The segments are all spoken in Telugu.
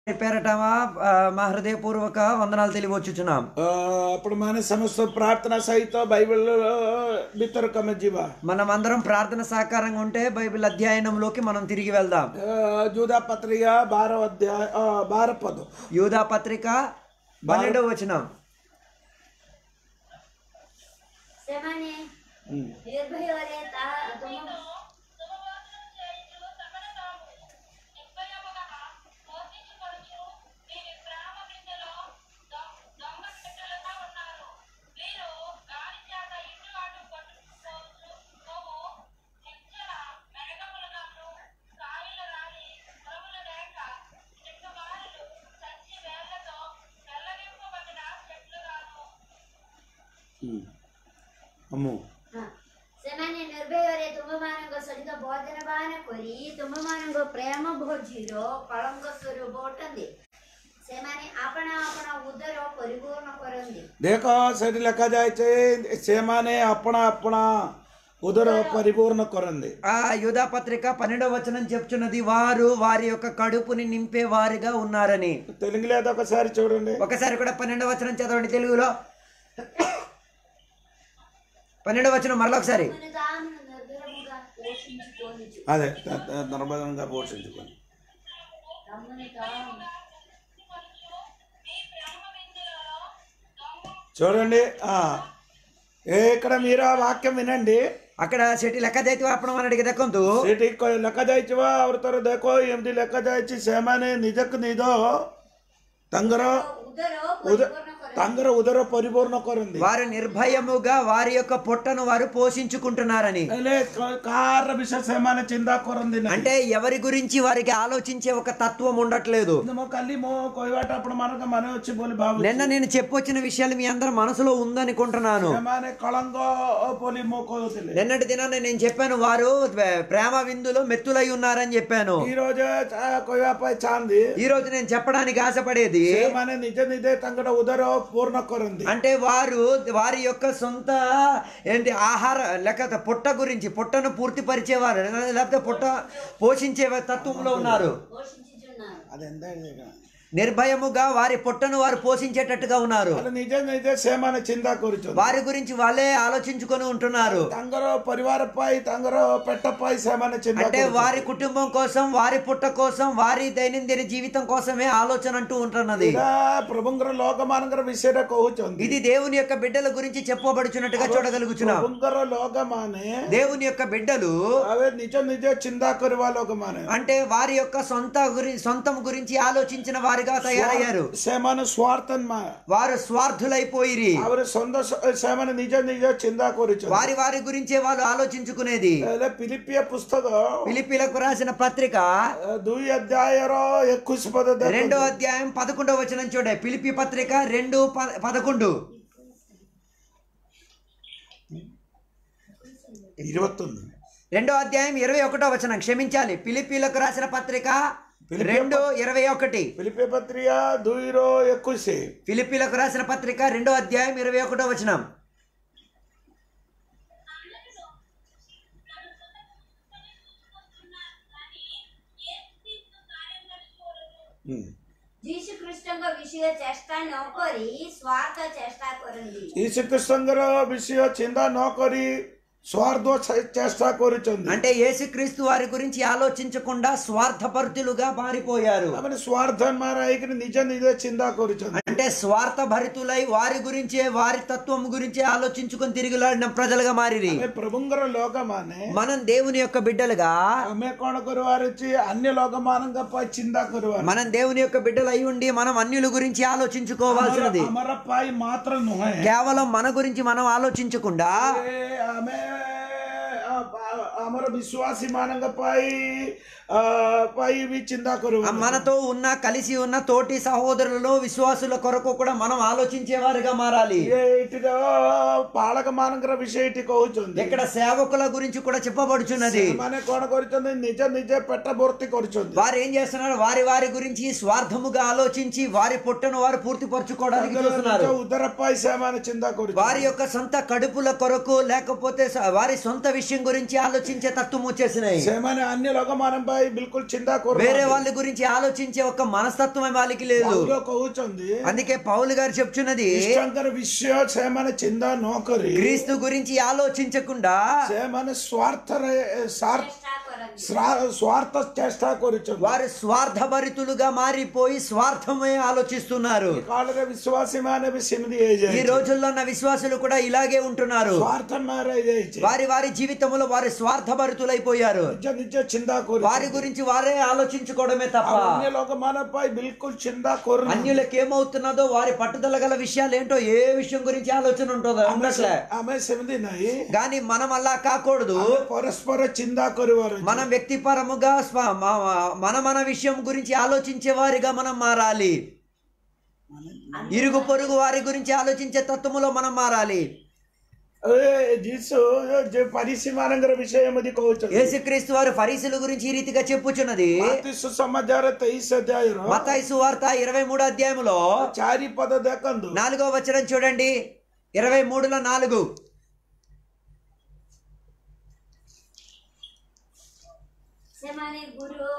పేరట ఆ, మా హృదయపూర్వక వందనాలు తెలియవచ్చుచున్నాం ଅ, ଆପଣମାନେ ସମସ୍ତ ପ୍ରାର୍ଥନା ସହିତ ବାଇବଲ ବିତର୍କ ଆମେ ଯିବା మనమందరం ప్రార్థన సహకారంగా ఉంటే బైబిల్ అధ్యయనంలోకి మనం తిరిగి వెళ్దాం ଅ, ଯୋଉଦା ପତ୍ରିକା ବାର ଅଧ୍ୟାୟ ଅ, ବାର ପଦ యూదా పత్రిక పన్నెండవ వచనం ସେମାନେ ନିର୍ଭୟରେ ତା ତୁମ అమ్ము ହଁ। ସେମାନେ ନିର୍ଭୟରେ ତୁମମାନଙ୍କ ସହିତ ଭୋଜନ ପାନ କରି ତୁମମାନଙ୍କ ପ୍ରେମ ଭୋଜିର କଳଙ୍କ ସ୍ୱରୂପ ଅଟନ୍ତି ସେମାନେ ଆପଣା ଆପଣା ଉଦର ପରିପୂର୍ଣ୍ଣ କରନ୍ତି ଦେଖ ସେଠି ଲେଖାଯାଇଛି ସେମାନେ ଆପଣା ଆପଣା ఉదర పరిపూర్ణ కొరంది ఆ యూదా పత్రిక పన్నెండవ వచనం చెప్తున్నది వారు వారి యొక్క కడుపుని నింపే వారిగా ఉన్నారని తెలుగులో అది ఒకసారి చూడండి ఒకసారి కూడా పన్నెండవ వచనం చదవండి తెలుగులో పన్నెండవ వచనం మరలా ఒకసారి తమను తాము నిర్భరముగా పోషించుకోనిచు అదే నిర్బంధంగా పోషించుకొని తమను తాము చూడండి ఆ, ఏ ఇక్కడ మీరు ఆ వాక్యం వినండి అక్కడ సెటి లెక్క దైతే ଆପଣ ମାନେ ଟିକେ ଦେଖନ୍ତୁ ସେଠି କ- ଲେଖାଯାଇଛି ବା ଆଉ ଥରେ ଦେଖ ଏମିତି ଲେଖାଯାଇଛି ସେମାନେ ନିଜକୁ ନିଜ ତାଙ୍କର ఉదర ఉద పరిపూర్ణ କରନ୍ତି ତାଙ୍କର ఉదର ପରିପୂର୍ଣ୍ଣ କରନ୍ତି వారు నిర్భయముగా వారి యొక్క పొట్టను వారు పోషించుకుంటున్నారని ହେଲେ କ- କାହାର ବିଷୟ ସେମାନେ ଚିନ୍ତା କରନ୍ତି ନାହିଁ అంటే ఎవరి గురించి వారికి ఆలోచించే ఒక తత్వం ఉండట్లేదు କିନ୍ତୁ ମୁଁ କାଲି ମୋ କହିବାଟା ଆପଣ ମାନଙ୍କ ମନେ ଅଛି ବୋଲି ଭାବୁଛି నిన్న నేను చెప్పొచ్చిన విషయాలు మీ అందరి మనసులో ఉందనుకుంటున్నాను ସେମାନେ కళంక ବୋଲି ମୁଁ କହୁଥିଲି నిన్నటి దినాన్ని నేను చెప్పాను వారు ప్రేమ విందులో మెత్తులై ఉన్నారని చెప్పాను ఈ రోజు చా- କହିବା ପାଇଁ ଚାହାନ୍ତି ఈ రోజు నేను చెప్పడానికి ఆశపడేది ସେମାନେ ନିଜେ ନିଜେ ତାଙ୍କର ఉదର పూర్ణ କରନ୍ତି అంటే వారు వారి యొక్క సొంత ఏంటి ఆహార లేకపోతే పుట్ట గురించి పుట్టను పూర్తి పరిచేవారు లేకపోతే పుట్ట పోషించే తత్వంలో ఉన్నారు పోషించుచున్నారు అదెంత నిర్భయముగా వారి పొట్టను వారు పోషించేటట్టుగా ఉన్నారు ହେଲେ ନିଜେ ନିଜେ ସେମାନେ ଚିନ୍ତା କରୁଛନ୍ତି వారి గురించి వాళ్ళే ఆలోచించుకొని ఉంటున్నారు ତାଙ୍କର ପରିବାର ପାଇଁ ତାଙ୍କର ପେଟ ପାଇଁ ସେମାନେ ଚିନ୍ତା అంటే వారి కుటుంబం కోసం వారి పుట్ట కోసం వారి దైనందిన జీవితం కోసమే ఆలోచన అంటూ ఉంటున్నది ଏଇଟା ପ୍ରଭୁଙ୍କର ଲୋକମାନଙ୍କର ବିଷୟରେ କହୁଛନ୍ତି ఇది దేవుని యొక్క బిడ్డల గురించి చెప్పబడుచున్నట్టుగా చూడగలుగుతున్నాం ପ୍ରଭୁଙ୍କର ଲୋକମାନେ దేవుని యొక్క బిడ్డలు అవి నిజ నిజ చింతా କରିବା ଲୋକମାନେ అంటే వారి యొక్క సొంత గురి సొంతం గురించి ఆలోచించిన వారిగా తయారయ్యారు ସେମାନେ ସ୍ୱାର୍ଥନ୍ମା వారు స్వార్థులైపోయిరి ଆହୁରି ସନ୍ଦ ସେମାନେ ନିଜ ନିଜ ଚିନ୍ତା କରୁଛନ୍ତି వారి వారి గురించే వాళ్ళు ఆలోచించుకునేది ହେଲେ ପିଲିପିଆ పుస్తକ ఫిలిపీలకు రాసిన పత్రిక ଦୁଇ ଅଧ୍ୟାୟର ଏକୋଇଶ ପଦ ଦେଖନ୍ତୁ। రెండో అధ్యాయం పదకొండవ వచనం చూడే పిలిపి పత్రిక రెండు ప- పదకొండు ఇరవత్తొంది రెండో అధ్యాయం ఇరవై ఒకటో వచనం క్షమించాలి పిలిపీలకు రాసిన పత్రిక ఫిలిప్పీ రెండు ఇరవై ఒకటి పిలిపి పత్రిక ଦୁଇର ଏକୋଇଶ ఫిలిపీలకు రాసిన పత్రిక రెండో అధ్యాయం ఇరవై ఒకటో వచనం ଯୀଶୁଖ୍ରୀଷ୍ଟଙ୍କ ବିଷୟ ଚେଷ୍ଟା ନ କରି ସ୍ୱାର୍ଥ ଚେଷ୍ଟା କରନ୍ତି ଯୀଶୁଖ୍ରୀଷ୍ଟଙ୍କର ବିଷୟ ଚିନ୍ତା ନ କରି ସ୍ୱାର୍ଥ ଚେ- ଚେଷ୍ଟା କରୁଛନ୍ତି అంటే యేసుక్రీస్తు వారి గురించి ఆలోచించకుండా స్వార్థపరుతులుగా మారిపోయారు ମାନେ ସ୍ୱାର୍ଥ ମାର ହେଇକିରି ନିଜ ନିଜ ଚିନ୍ତା କରୁଛନ୍ତି అంటే స్వార్థ భరితులై వారి గురించే వారి తత్వం గురించే ఆలోచించుకొని తిరిగిలాడిన ప్రజలుగా మారిరి ଆମେ ପ୍ରଭୁଙ୍କର ଲୋକମାନେ మనం దేవుని యొక్క బిడ్డలుగా ଆମେ କଣ କରିବାର ଅଛି ଅନ୍ୟ ଲୋକମାନଙ୍କ ପାଇଁ ଚିନ୍ତା କରିବାର మనం దేవుని యొక్క బిడ్డలు అయి ఉండి మనం అన్యుల గురించి ఆలోచించుకోవాల్సినది ଆମର ପାଇଁ ମାତ୍ର ନୁହେଁ కేవలం మన గురించి మనం ఆలోచించకుండా ଏ ଆମେ ଆ- ଆ- ଆମର ବିଶ୍ୱାସୀ ମାନଙ୍କ ପାଇଁ ଆ, ପାଇଁ ବି ଚିନ୍ତା କରିବ మనతో ఉన్న కలిసి ఉన్న తోటి సహోదరులలో విశ్వాసుల కొరకు కూడా మనం ఆలోచించే వారిగా మారాలి ଏଇଠିର ପାଳକ ମାନଙ୍କର ବିଷୟ ଏଠି କହୁଛନ୍ତି ఇక్కడ సేవకుల గురించి కూడా చెప్పబడుచున్నది ସେମାନେ କଣ କରୁଛନ୍ତି ନିଜ ନିଜେ ପେଟ ଭର୍ତ୍ତି କରୁଛନ୍ତି వారు ఏం చేస్తున్నారు వారి వారి గురించి స్వార్థముగా ఆలోచించి వారి పొట్టను వారు పూర్తి పరచుకోవడానికి ତାଙ୍କର చూస్తున్నారు ନିଜ ఉదర ପାଇଁ ସେମାନେ ଚିନ୍ତା କରୁଛନ୍ତି వారి యొక్క సొంత కడుపుల కొరకు లేకపోతే స- వారి సొంత విషయం గురించి ఆలోచించే తత్వం వచ్చేసినాయి ସେମାନେ ଅନ୍ୟ ଲୋକମାନଙ୍କ ପାଇଁ ବିଲକୁଲ ଚିନ୍ତା వేరే କରୁନାହାନ୍ତି వాళ్ళ గురించి ఆలోచించే ఒక మనస్తత్వం వాళ్ళకి లేదు ପୌଲ କହୁଛନ୍ତି అందుకే పౌలు గారు చెప్తున్నది ଖ୍ରୀଷ୍ଟଙ୍କର ବିଷୟ ସେମାନେ ଚିନ୍ତା ନ କରି క్రీస్తు గురించి ఆలోచించకుండా ସେମାନେ ସ୍ୱାର୍ଥରେ ଏ, ସ୍ୱାର୍ଥ ଚେଷ୍ଟା କରନ୍ତି ସ୍ୱା- ସ୍ୱାର୍ଥ ଚେଷ୍ଟା କରୁଛନ୍ତି వారు స్వార్థభరితులుగా మారిపోయి స్వార్థమే ఆలోచిస్తున్నారు ଏ କାଳରେ ବିଶ୍ୱାସୀ ମାନେ ବି ସେମିତି ఈ ହେଇଯାଇଛି రోజుల్లో ఉన్న విశ్వాసులు కూడా ఇలాగే ఉంటున్నారు ସ୍ୱାର୍ଥ ହେଇଯାଇଛି వారి వారి జీవితంలో వారి స్వార్థభరితులైపోయారు ନିଜ ନିଜ ଚିନ୍ତା వారి କରୁ గురించి వారే ఆలోచించుకోవడమే తప్ప ଅନ୍ୟ ଲୋକମାନଙ୍କ ପାଇଁ ବିଲକୁଲ ଚିନ୍ତା କରୁନାହାନ୍ତି అన్యులకు ఏమవుతున్నదో వారి పట్టుదల గల విషయాలు ఏంటో ఏ విషయం గురించి ఆలోచన ఉంటుందో ଆମେ ఉండట్లే ସେ- ଆମେ ସେମିତି ନାହିଁ కానీ మనం అలా కాకూడదు ଆମେ ପରସ୍ପର ଚିନ୍ତା କରିବାର ଅଛି। మనం వ్యక్తిపరముగా స్వ- మ- మన మన విషయం గురించి ఆలోచించే వారిగా మనం మారాలి ఇరుగు పొరుగు వారి గురించి ఆలోచించే తత్వములో మనం మారాలి ଏ ଯୀଶୁ ଯେ ପାରିସି ମାନଙ୍କର ବିଷୟ ଏମିତି କହୁଛନ୍ତି యేసుక్రీస్తు వారు ఫరీసుల గురించి ఈ రీతిగా చెప్పుచున్నది ମାତି ସୁସମାଚାର ତେଇଶ ଅଧ୍ୟାୟର మతాయి సువార్త ఇరవై మూడో అధ్యాయములో ଚାରି పଦ ଦେଖନ୍ତୁ నాలుగో వచనం చూడండి ఇరవై మూడులో నాలుగు ସେମାନେ ଗୁରୁ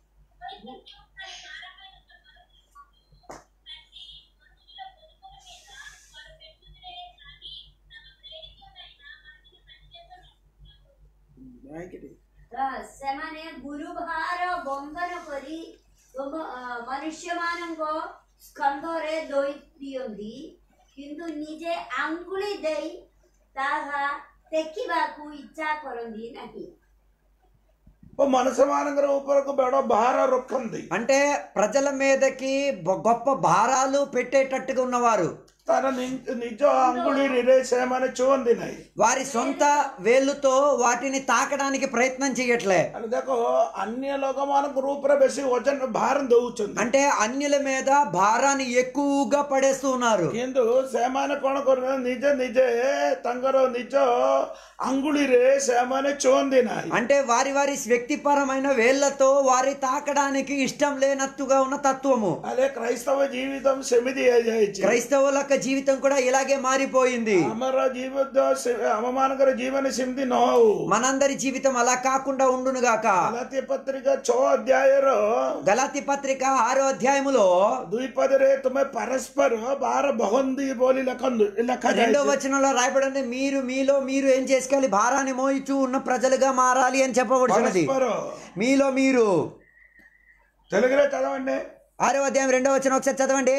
ତ ସେମାନେ ଗୁରୁ ଭାର ବନ୍ଧନ କରି ତୁମ ଅ, ମନୁଷ୍ୟମାନଙ୍କ ସ୍କନ୍ଧରେ ଦୋଇ ଦିଅନ୍ତି କିନ୍ତୁ ନିଜେ ଆଙ୍ଗୁଳି ଦେଇ ତାହା ଦେଖିବାକୁ ଇଚ୍ଛା କରନ୍ତି ନାହିଁ ଓ ମନୁଷ୍ୟ ମାନଙ୍କର ଉପରକୁ ବଡ ଭାର ରଖନ୍ତି అంటే ప్రజల మీదకి బొ- గొప్ప భారాలు పెట్టేటట్టుగా ఉన్నవారు ତାର ନି- ନିଜ ଆଙ୍ଗୁଳିରେ ସେମାନେ ଛୁଅନ୍ତି ନାହିଁ వారి సొంత వేళ్ళుతో వాటిని తాకడానికి ప్రయత్నం చేయట్లే ଆରେ ଦେଖ ଅନ୍ୟ ଲୋକମାନଙ୍କ ଉପରେ ବେଶୀ ଓଜନ ଭାର ଦଉଛନ୍ତି అంటే అన్యుల మీద భారాన్ని ఎక్కువగా పడేస్తూ ఉన్నారు କିନ୍ତୁ ସେମାନେ କଣ କରୁଛନ୍ତି ନିଜେ ନିଜେ ତାଙ୍କର ନିଜ ଆଙ୍ଗୁଳିରେ ସେମାନେ ଛୁଅନ୍ତି ନାହିଁ అంటే వారి వారి వ్యక్తిపరమైన వేళ్లతో వారి తాకడానికి ఇష్టం లేనట్టుగా ఉన్న తత్వము అదే క్రైస్తవ జీవితం సెమిది ହେଇଯାଇଛି క్రైస్తవుల యొక్క జీవితం కూడా ఇలాగే మారిపోయింది ଆମର ଜୀବନ ଆମମାନଙ୍କର ଜୀବନ ସେମିତି ନ ହଉ మనందరి జీవితం అలా కాకుండా ఉండునుగాక ଗଲାତୀୟ ପତ୍ରିକା ଛଅ ଅଧ୍ୟାୟର గలాతి పత్రిక ఆరో అధ్యాయములో ଦୁଇ ପଦରେ ତୁମେ ପରସ୍ପର ବାର ବହନ୍ତି ବୋଲି ଲେଖନ୍ତୁ రెండో ଲେଖାଯାଇଛି వచనంలో రాయబడింది మీరు మీలో మీరు ఏం చేసుకోవాలి భారాన్ని మోయిచు ఉన్న ప్రజలుగా మారాలి అని చెప్పబడుతున్నది పరస్పర మీలో మీరు తెలుగులో చదవండి ఆరో అధ్యాయం రెండో వచనం ఒకసారి చదవండి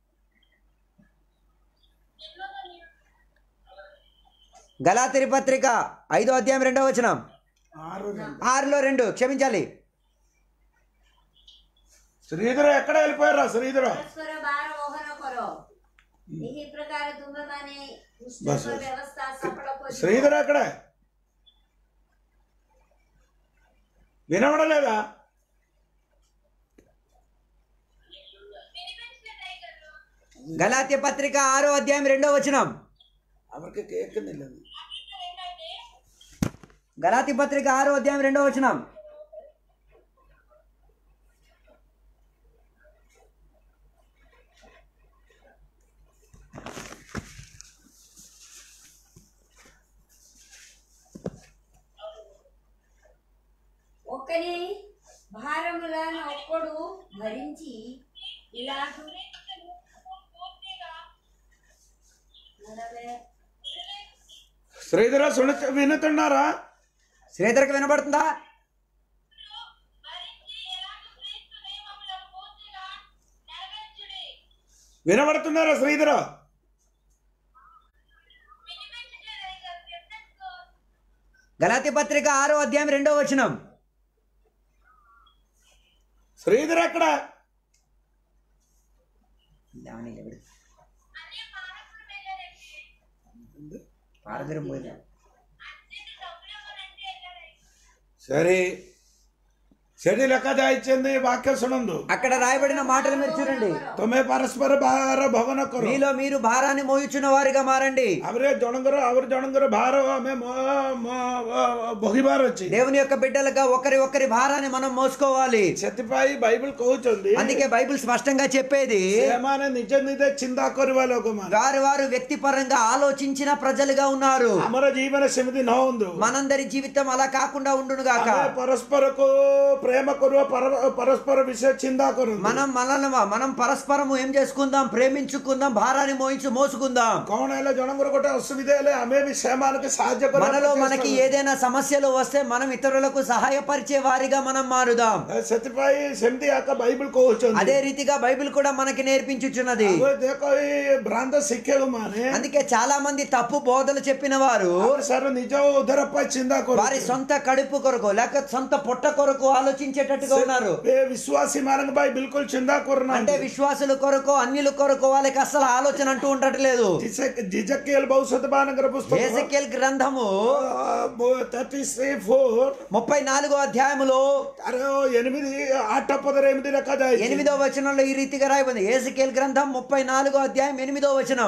గలాతిరి పత్రిక ఐదో అధ్యాయం రెండో వచనం ఆరు ఆరులో రెండు క్షమించాలి శ్రీధర ఎక్కడ వెళ్ళిపోయారా శ్రీధర ପରସ୍ପର ବାର ବହନ କର ଏହି ପ୍ରକାର ତୁମେମାନେ ବାସ୍, ପୁସ୍ତକ ବାସ୍। ବ୍ୟବସ୍ଥା ସଫଳ କରିବ శ్రీధర ఎక్కడ వినబడలేదా గలాత్య పత్రిక ఆరో అధ్యాయం రెండో వచనం അവർക്ക് കേൾക്കുന്നില്ല గలాతి పత్రిక ఆరో అధ్యాయం రెండో వచనం ఒకని భారములను ఒక్కడు భరించి ఇలాగు నలభై శ్రీధర సున వినుతున్నారా శ్రీధర్కి వినబడుతుందా వినబడుతున్నారా శ్రీధర గలాతి పత్రిక ఆరో అధ్యాయం రెండో వచనం శ్రీధర ఎక్కడ పారదరం పోయినా సరే ସେଠି ଲେଖାଯାଇଛି ବାକ୍ୟ ଶୁଣନ୍ତୁ అక్కడ రాయబడిన మాటలు మీరు చూడండి ତମେ ପରସ୍ପର ଭାର ଭଗନ କର మీలో మీరు భారాన్ని మోయుచున్న వారిగా మారండి ଆପରେ ଜଣଙ୍କର ଆହୁରି ଜଣଙ୍କର ଭାର ଆମେ ମ- ମ- ବହିବାର ଅଛି దేవుని యొక్క బిడ్డలుగా ఒకరి ఒకరి భారాన్ని మనం మోసుకోవాలి ସେଥିପାଇଁ ବାଇବଲ କହୁଛନ୍ତି అందుకే బైబిల్ స్పష్టంగా చెప్పేది ସେମାନେ ନିଜେ ନିଜେ ଚିନ୍ତା କରିବା ଲୋକମାନେ వారు వారు వ్యక్తిపరంగా ఆలోచించిన ప్రజలుగా ఉన్నారు ଆମର ଜୀବନ ସେମିତି ନ ହୁଅନ୍ତୁ మనందరి జీవితం అలా కాకుండా ఉండును గాక ଆମେ ପରସ୍ପରକୁ ପ୍ରେମ କରୁವ ପର- ପରସ୍ପର ବିଷୟ ଚିନ୍ତା କରନ୍ତୁ మనం మనల్ని మనం పరస్పరం ఏం చేసుకుందాం ప్రేమించుకుందాం భారాన్ని మోయించు మోసుకుందాం କଣ ହେଲେ ଜଣଙ୍କର ଗୋଟେ ଅସୁବିଧା ହେଲେ ଆମେ ବି ସେମାନଙ୍କୁ ସାହାଯ୍ୟ మనలో କରିବା మనకి ఏదైనా సమస్యలు వస్తే మనం ఇతరులకు సహాయపరిచే వారిగా మనం మారుదాం ସେଥିପାଇଁ ସେମିତି ଆକା ବାଇବଲ କହୁଛନ୍ତି అదే రీతిగా బైబిల్ కూడా మనకి నేర్పించుచున్నది ଆଉ ଦେଖ ଏଇ ଭ୍ରାନ୍ତ ଶିକ୍ଷକ ମାନେ అందుకే చాలా మంది తప్పు బోధలు చెప్పిన వారు ସାର ନିଜ ଉଦ୍ଧାର ପାଇଁ ଚିନ୍ତା వారి କରୁ సొంత కడుపు కొరకు లేక సొంత పొట్ట కొరకు ఆలోచించేటట్టుగా ఉన్నారు ଏ విశ్వాసୀ ମାନଙ୍କ ପାଇଁ బిల్కుଲ ଚିନ୍ତା అంటే କରୁନାହାନ୍ତି విశ్వాసుల కొరకు అన్యుల కొరకు వాళ్ళకి అసలు ఆలోచన అంటూ ఉండట్లేదు జిజకేల్ భవిష్యత్ ମାନଙ୍କର పుస్తకం ఏజకేల్ గ్రంథము థర్టీ ఫోర్ ముప్పై నాలుగో అధ్యాయములో అరే ఎనిమిది ఆట పదర ఎనిమిది లెక్క ఎనిమిదో వచనంలో ఈ రీతిగా రాయబడింది ఏజకేల్ గ్రంథం ముప్పై నాలుగో అధ్యాయం ఎనిమిదో వచనం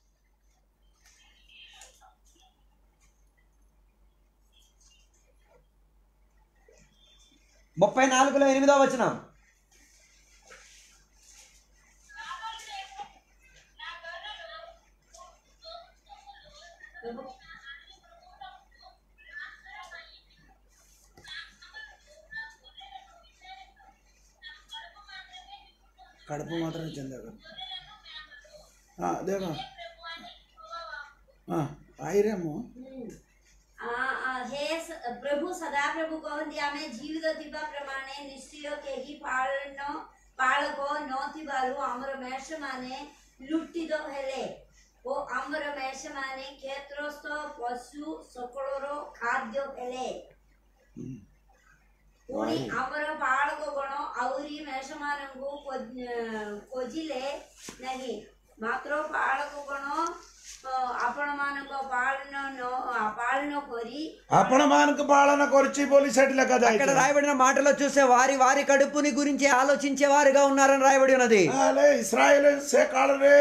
ముప్పై నాలుగులో ఎనిమిదో వచనం కడుపు మాత్రమే చెందారు దేవా ଆଇରେମୁ આ આ હે સ- પ્રભુ સદા પ્રભુ કહନ୍ତି ଆମେ ଜୀବିତ ଥିବା ପ୍ରମାଣେ ନିଶ୍ଚୟ କେହି ପାଳନ ପାଳକ ନଥିବାରୁ ଆମର ମେଷମାନେ ଲୁଟିତ ହେଲେ ଓ ଆମର ମେଷମାନେ କ୍ଷେତ୍ରସ୍ଥ ପଶୁ ସକଳର ଖାଦ୍ୟ ହେଲେ ପୁଣି ଆମର ପାଳକ ଗଣ ଆହୁରି ମେଷମାନଙ୍କୁ ଖୋ- ଖୋଜିଲେ ନାହିଁ ମାତ୍ର ପାଳକ ଗଣ ଅ, ଆପଣମାନଙ୍କ ପାଳନ ନ- ପାଳନ କରି ଆପଣମାନଙ୍କୁ ପାଳନ କରୁଛି ବୋଲି ସେଠି అక్కడ ଲେଖାଯାଇଛି రాయబడిన మాటలో చూస్తే వారి వారి కడుపుని గురించి ఆలోచించే వారుగా ఉన్నారని రాయబడి ఉన్నది ହେଲେ ଇସ୍ରାଏଲ ସେ କାଳରେ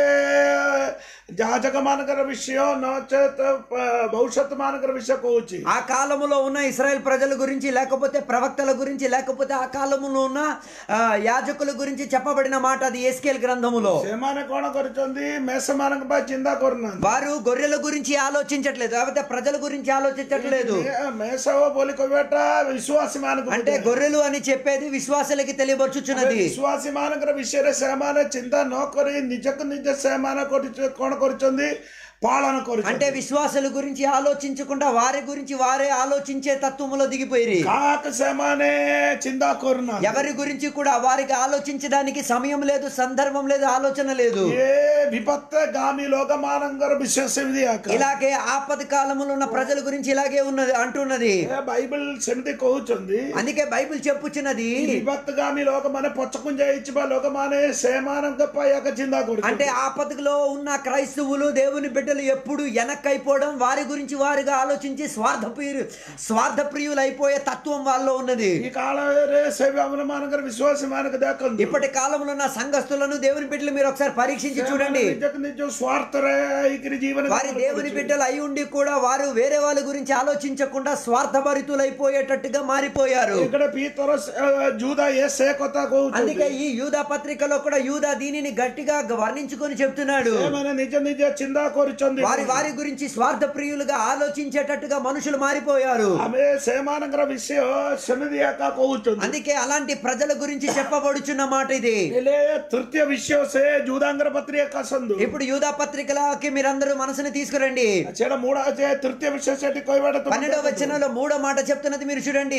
ଯାଜକ ମାନଙ୍କର ବିଷୟ ନଚେତ ଭବିଷ୍ୟତ ମାନଙ୍କର ବିଷୟ କହୁଛି ఆ కాలములో ఉన్న ఇస్రాయెల్ ప్రజల గురించి లేకపోతే ప్రవక్తల గురించి లేకపోతే ఆ కాలములో ఉన్న ఆ, యాజకుల గురించి చెప్పబడిన మాట అది ఎస్కేల్ గ్రంథములో ସେମାନେ କଣ କରୁଛନ୍ତି ମେଷ ମାନଙ୍କ ପାଇଁ ଚିନ୍ତା କରୁନାହାନ୍ତି వారు గొర్రెల గురించి ఆలోచించట్లేదు లేకపోతే ప్రజల గురించి ఆలోచించట్లేదు ମେଷ ବୋଲି କହିବାଟା ବିଶ୍ୱାସୀ ମାନଙ୍କୁ అంటే గొర్రెలు అని చెప్పేది విశ్వాసులకి తెలియబరుచుచున్నది ବିଶ୍ୱାସୀ ମାନଙ୍କର ବିଷୟରେ ସେମାନେ ଚିନ୍ତା ନ କରି ନିଜକୁ ନିଜେ ସେମାନେ କରୁଛ- କଣ କରୁଛନ୍ତି ପାଳନ అంటే କରୁଛନ୍ତି విశ్వాసుల గురించి ఆలోచించకుండా వారి గురించి వారే ఆలోచించే తత్వములో దిగిపోయి କାହାକୁ ସେମାନେ ଚିନ୍ତା କରୁନାହାନ୍ତି ఎవరి గురించి కూడా వారికి ఆలోచించడానికి సమయం లేదు సందర్భం లేదు ఆలోచన లేదు ఏ విపత్తగామి లోకమానంగర విషయం సెమిది ఆక ఇలాగే ఆపద కాలములో ఉన్న ప్రజల గురించి ఇలాగే ఉన్నది అంటున్నది ఏ బైబిల్ సెమిది కହୁଛନ୍ତି అందుకే బైబిల్ చెప్పుచున్నది విపత్తగామి లోకమానే పొచ్చకుంజ ఇచ్చిబా లోకమానే సేమానంగ పైక చిందా కొడుతుంది అంటే ఆపదలో ఉన్న క్రైస్తవులు దేవుని బిడ్డలు ఎప్పుడు వెనక్కైపోవడం వారి గురించి వారిగా ఆలోచించి స్వార్థ ప్రియులు స్వార్థ ప్రియులు అయిపోయే తత్వం వాళ్ళలో ఉన్నది ఈ కాలరే సేవ అవనమానంగర విశ్వాసి మానక దాకంది ఇప్పటి కాలంలో ఉన్న సంఘస్థులను దేవుని బిడ్డలు మీరు ఒకసారి పరీక్షించి చూడండి నిజకు నిజ స్వార్థరే ఇకరి జీవన వారి దేవుని బిడ్డలు అయి ఉండి కూడా వారు వేరే వాళ్ళ గురించి ఆలోచించకుండా స్వార్థభరితులు అయిపోయేటట్టుగా మారిపోయారు ఇక్కడ పీతర జూదా ఏ సే కొత్త కହୁతుంది అందుకే ఈ యూదా పత్రికలో కూడా యూదా దీనిని గట్టిగా వర్ణించుకొని చెప్తున్నాడు ఏమైనా నిజ నిజ చిందా కోరుచుంది వారి వారి గురించి స్వార్థ ప్రియులుగా ఆలోచించేటట్టుగా మనుషులు మారిపోయారు ఆమె సేమానంగర విషయం సెమిది ఆక కହୁతుంది అందుకే అలాంటి ప్రజల గురించి చెప్పబడుచున్న మాట ఇది ఎలే తృతీయ విషయం సే జూదాంగర పత్రిక కసందు ఇప్పుడు యూదా పత్రికలకి మీరందరూ మనసుని తీసుకురండి చెడ మూడా చే తృతీయ విషయం సెటి కోయబడ పన్నెండవ వచనంలో మూడో మాట చెప్తున్నది మీరు చూడండి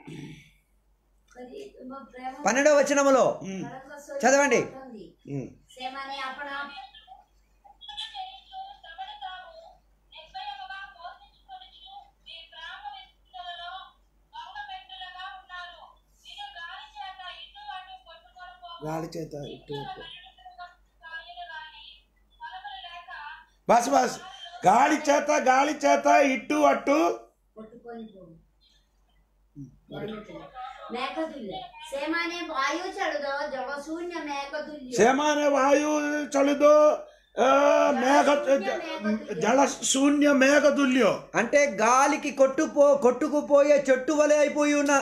કરી ତୁମ ପ୍ରେମ పన్నెండవ వచనములో ପରଙ୍କ ସହିତ చదవండి. ଅଟନ୍ତି। ସେମାନେ ଆପଣା గాలి చేత ఇటు బస్ బస్ గాలి చేత గాలి చేత ఇటు అటు ପଟୁకొని ପଡୁ ଜାଣିନଥିଲେ మేకతుల్య సేమానే వాయు చడుదో జల శూన్య మేకతుల్య సేమానే వాయు చలిదో ఆ, మేఘ జల శూన్య మేఘతుల్యో అంటే గాలికి కొట్టుపో కొట్టుకుపోయే చెట్టు వలె అయిపోయి ఉన్న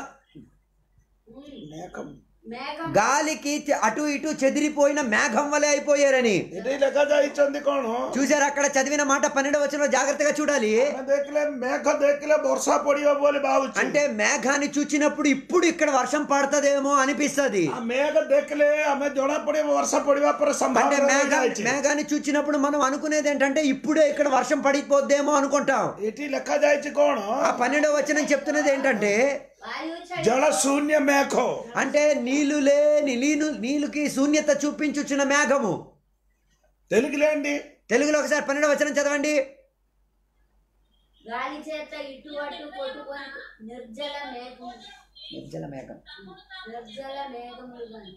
మేఘం మేఘం గాలికి చె- అటు ఇటు చెదిరిపోయిన మేఘం వలె అయిపోయారని ఇది లెక్క జాయిచంది కోణ చూసారు అక్కడ చదివిన మాట పన్నెండు వచనంలో జాగ్రత్తగా చూడాలి ଆମେ ଦେଖିଲେ ମେଘ ଦେଖିଲେ ବର୍ଷା ପଡିବ ବୋଲି ଭାବୁଛୁ అంటే మేఘాన్ని చూచినప్పుడు ఇప్పుడు ఇక్కడ వర్షం పడుతుందేమో అనిపిస్తది ఆ మేఘ ଦେଖିଲେ ଆମେ జଣା పడిବ ବର୍ଷା ପଡିବା ପରେ అంటే సంభావన మేఘ ରହିଯାଇଛି। మేఘాన్ని చూచినప్పుడు మనం అనుకునేది ఏంటంటే ఇప్పుడే ఇక్కడ వర్షం పడిపోద్దేమో అనుకుంటాం ଏଠି ଲେଖା ଯାଇଛି କଣ ఆ పన్నెండవ వచనం చెప్తున్నది ఏంటంటే వాయు చడు ଜଳ ଶୂନ୍ୟ మేఘ అంటే నీళ్లు లేని నీళ్ళు నీళ్ళకి శూన్యత చూపించుచున్న మేఘము తెలుగులో అండి తెలుగులో ఒకసారి పన్నెండవ వచనం చదవండి గాలి చేత ఇటు అటు కొట్టుకొని నిర్జల మేఘం నిర్జల మేఘం నిర్జల మేఘములు గాని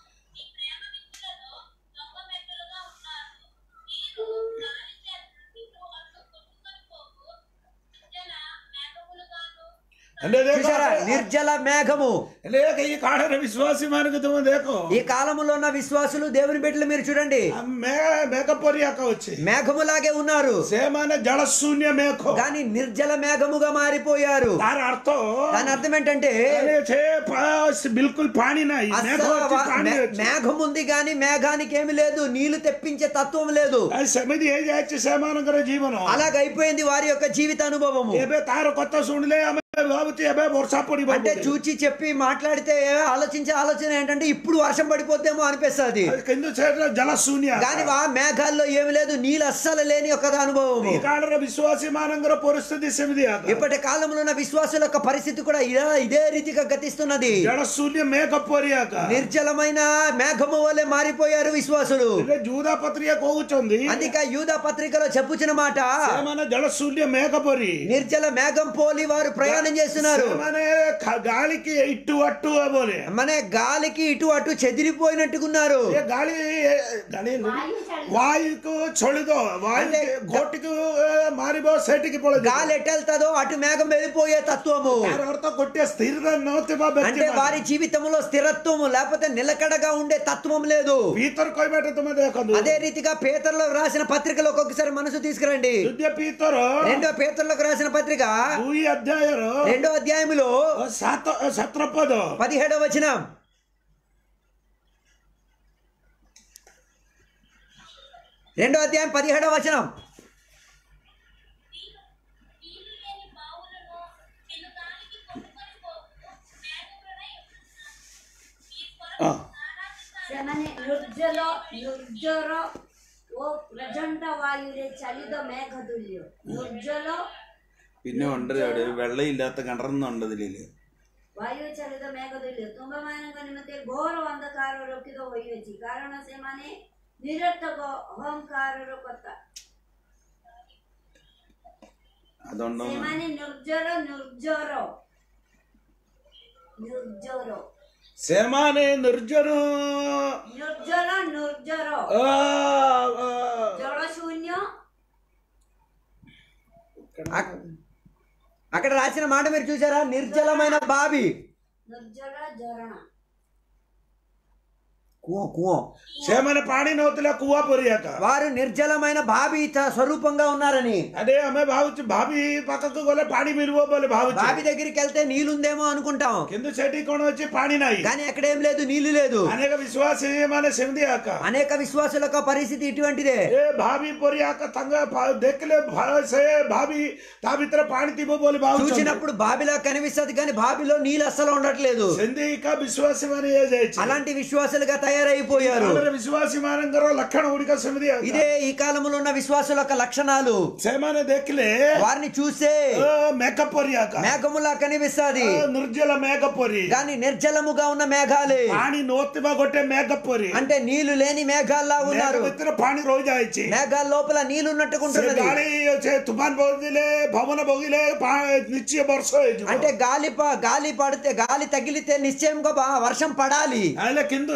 అంటే ଦେଖ, చూసారా నిర్జల మేఘము లేక ఈ కాడన విశ్వాసి మనకు తుమ్మ దేకో ఈ కాలములో ఉన్న విశ్వాసులు దేవుని బిడ్డలు మీరు చూడండి మేఘ పొరియాక వచ్చి మేఘములాగే ఉన్నారు సేమాన జల శూన్య మేఘ కానీ నిర్జల మేఘముగా మారిపోయారు దాని అర్థం దాని అర్థం ఏంటంటే అరే ఛే, పా- బిల్కుల్ పాణి నాయి మేఘ అస్సలు వచ్చి వా- పాణి మే- వచ్చి. మేఘం ఉంది కానీ మేఘానికి ఏమి లేదు నీళ్లు తెప్పించే తత్వం లేదు అది సమితి ఏ చేయొచ్చు సేమానకర జీవనం అలాగైపోయింది వారి యొక్క జీవిత అనుభవము ଏବେ ତାର କଥା ଶୁଣିଲେ ଆମେ ଭାବୁଛୁ ଏବେ ବର୍ଷା ପଡିବ అంటే ବୋଲି। చూచి చెప్పి మాట్లాడితే ఆలోచించే ఆలోచన ఏంటంటే ఇప్పుడు వర్షం పడిపోతేమో అనిపిస్తుంది అది కింద చేతుల జల శూన్య కానీ ఆ మేఘాల్లో ఏమి లేదు నీళ్ళు అస్సలు లేని ఒక అనుభవము ఈ కాలంలో విశ్వాసి మానంగర పరిస్థితి సెమిది ఇప్పటి కాలంలో ఉన్న విశ్వాసుల యొక్క పరిస్థితి కూడా ఇలా ఇదే రీతిగా గతిస్తున్నది జల శూన్య మేఘ పోరియాక నిర్జలమైన మేఘము వలె మారిపోయారు విశ్వాసులు ଏବେ జూదా పత్రిక కହୁଛନ୍ତି అందుకే యూదా పత్రికలో చెప్పుచిన మాట ସେମାନେ జల శూన్య మేఘ పరి నిర్జల మేఘం పోలి వారు ప్రయాణం చేస్తున్నారు ସେମାନେ ଖ- గాలికి ఇటు అట్టు బోలే మన గాలికి ఇటు అటు చెదిరిపోయినట్టుకున్నారు ఏ గాలి గాలి వాయు చడు వాయుకు చొಳಿదో వాయు గోటికి మారిబో సెటికి పడదు గాలి ఎటెళ్తాదో అటు మేఘం వెళ్ళిపోయే తత్వము ତାର ଅର୍ଥ ଗୋଟିଏ ସ୍ଥିର ନଥିବା ବ୍ୟକ୍ତି అంటే వారి జీవితంలో స్థిరత్వము లేకపోతే నిలకడగా ఉండే తత్వం లేదు పీతర్ କହିବାଟା ତୁମେ ଦେଖନ୍ତୁ అదే రీతిగా పేతర్లో రాసిన పత్రికలో ఒక్కొక్కసారి మనసు తీసుకురండి ଦ୍ୱିତୀୟ ପୀତର రెండో పేతర్లకు రాసిన పత్రిక ଦୁଇ ଅଧ୍ୟାୟର రెండో అధ్యాయములో ସାତ ସତର ପଦ పదిహేడవ వచనం రెండో అధ్యాయం పదిహేడవ వచనం ఆ, ସେମାନେ ନିର୍ଜଲ ନିର୍ଜର ଓ ପ୍ରଚଣ୍ଡ ବାୟୁରେ ଚାଲିତ മേഘ തുല്ୟ ନିର୍ଜଲ പിന്നെ ഉണ്ട് അവിടെ വെള്ളമില്ലാത്ത കിണറൊന്നും ഉണ്ട് ഇതില് ବାୟୁ ଚାଳିତ ମେଘ ତୁଲ୍ୟ ତୁମ୍ଭମାନଙ୍କ ନିମନ୍ତେ ଘୋର ଅନ୍ଧକାର ରକ୍ଷିତ ହୋଇଅଛି କାରଣ ସେମାନେ ନିରର୍ଥକ ଅହଙ୍କାରର କଥା അതുകൊണ്ടോ ସେମାନେ ନିର୍ଜର ନିର୍ଜର ନିର୍ଜର ସେମାନେ ନିର୍ଜନ ନିର୍ଜର ନିର୍ଜର ఆ, ఆ, ଜଳଶୂନ୍ୟ అక్- అక్కడ రాసిన మాట మీరు చూసారా నిర్జలమైన బావి ନିର୍ଜର ଝରଣା కువ కువ ସେମାନେ ପାଣି ନଉଥିଲେ କୁଆ ପରିଆక వారు నిర్జలమైన బావి త- స్వరూపంగా ఉన్నారని అదే ଆମେ ଭାବୁଛୁ ଭାବି ପାଖକୁ ଗଲେ ପାଣି ମିଳିବ ବୋଲି ଭାବୁଛୁ బావి దగ్గరికి వెళ్తే నీళ్ళుందేమో అనుకుంటాం କିନ୍ତୁ ସେଠି କଣ ଅଛି ପାଣି ନାହିଁ కానీ అక్కడ ఏం లేదు నీళ్లు లేదు ଅନେକ ବିଶ୍ୱାସୀ ମାନେ ସେମିତି ଆକା అనేక విశ్వాసుల యొక్క పరిస్థితి ఇటువంటిదే ଏ ଭାବି ପରିଆକ ତାଙ୍କ ଭା- ଦେଖିଲେ ଭା- ସେ ଭାବି ତା ଭିତରେ ପାଣି ଥିବ ବୋଲି ଭାବୁଛନ୍ତି చూసినప్పుడు బావిలో కనిపిస్తుంది కానీ బావిలో నీళ్ళు అస్సలు ఉండట్లేదు ସେମିତି ଏକା ବିଶ୍ୱାସୀ ମାନେ ଇଏ ଯାଇଛି అలాంటి విశ్వాసులుగా తయారైపోయారు ବିଶ୍ୱାସୀ ମାନଙ୍କର ଲକ୍ଷଣ ଗୁଡିକ ସେମିତି ଆକା। ఇదే ఈ కాలంలో ఉన్న విశ్వాసుల యొక్క లక్షణాలు ସେମାନେ ଦେଖିଲେ వారిని చూసే ଅ, ମେଘ ପରିଆକ మేఘములా కనిపిస్తుంది ନିର୍ଜଳ ମେଘ ପରି కానీ నిర్జలముగా ఉన్న మేఘాలే ପାଣି ନଥିବା ଗୋଟେ ମେଘ ପରି అంటే నీళ్లు లేని మేఘాల్లా ମେଘ ఉన్నారు ଭିତରେ ପାଣି ରହିଯାଇଛି మేఘాల లోపల నీళ్లు ସେ ఉన్నట్టుకుంటున్నది ଗାଳି ସେ ତୁଫାନ ବହିଲେ ପବନ ବହିଲେ ପା- ନିଶ୍ଚୟ ବର୍ଷ ହେଇଯିବ అంటే గాలి ప- గాలి పడితే గాలి తగిలితే నిశ్చయంగా బా- వర్షం పడాలి ହେଲେ କିନ୍ତୁ ଏ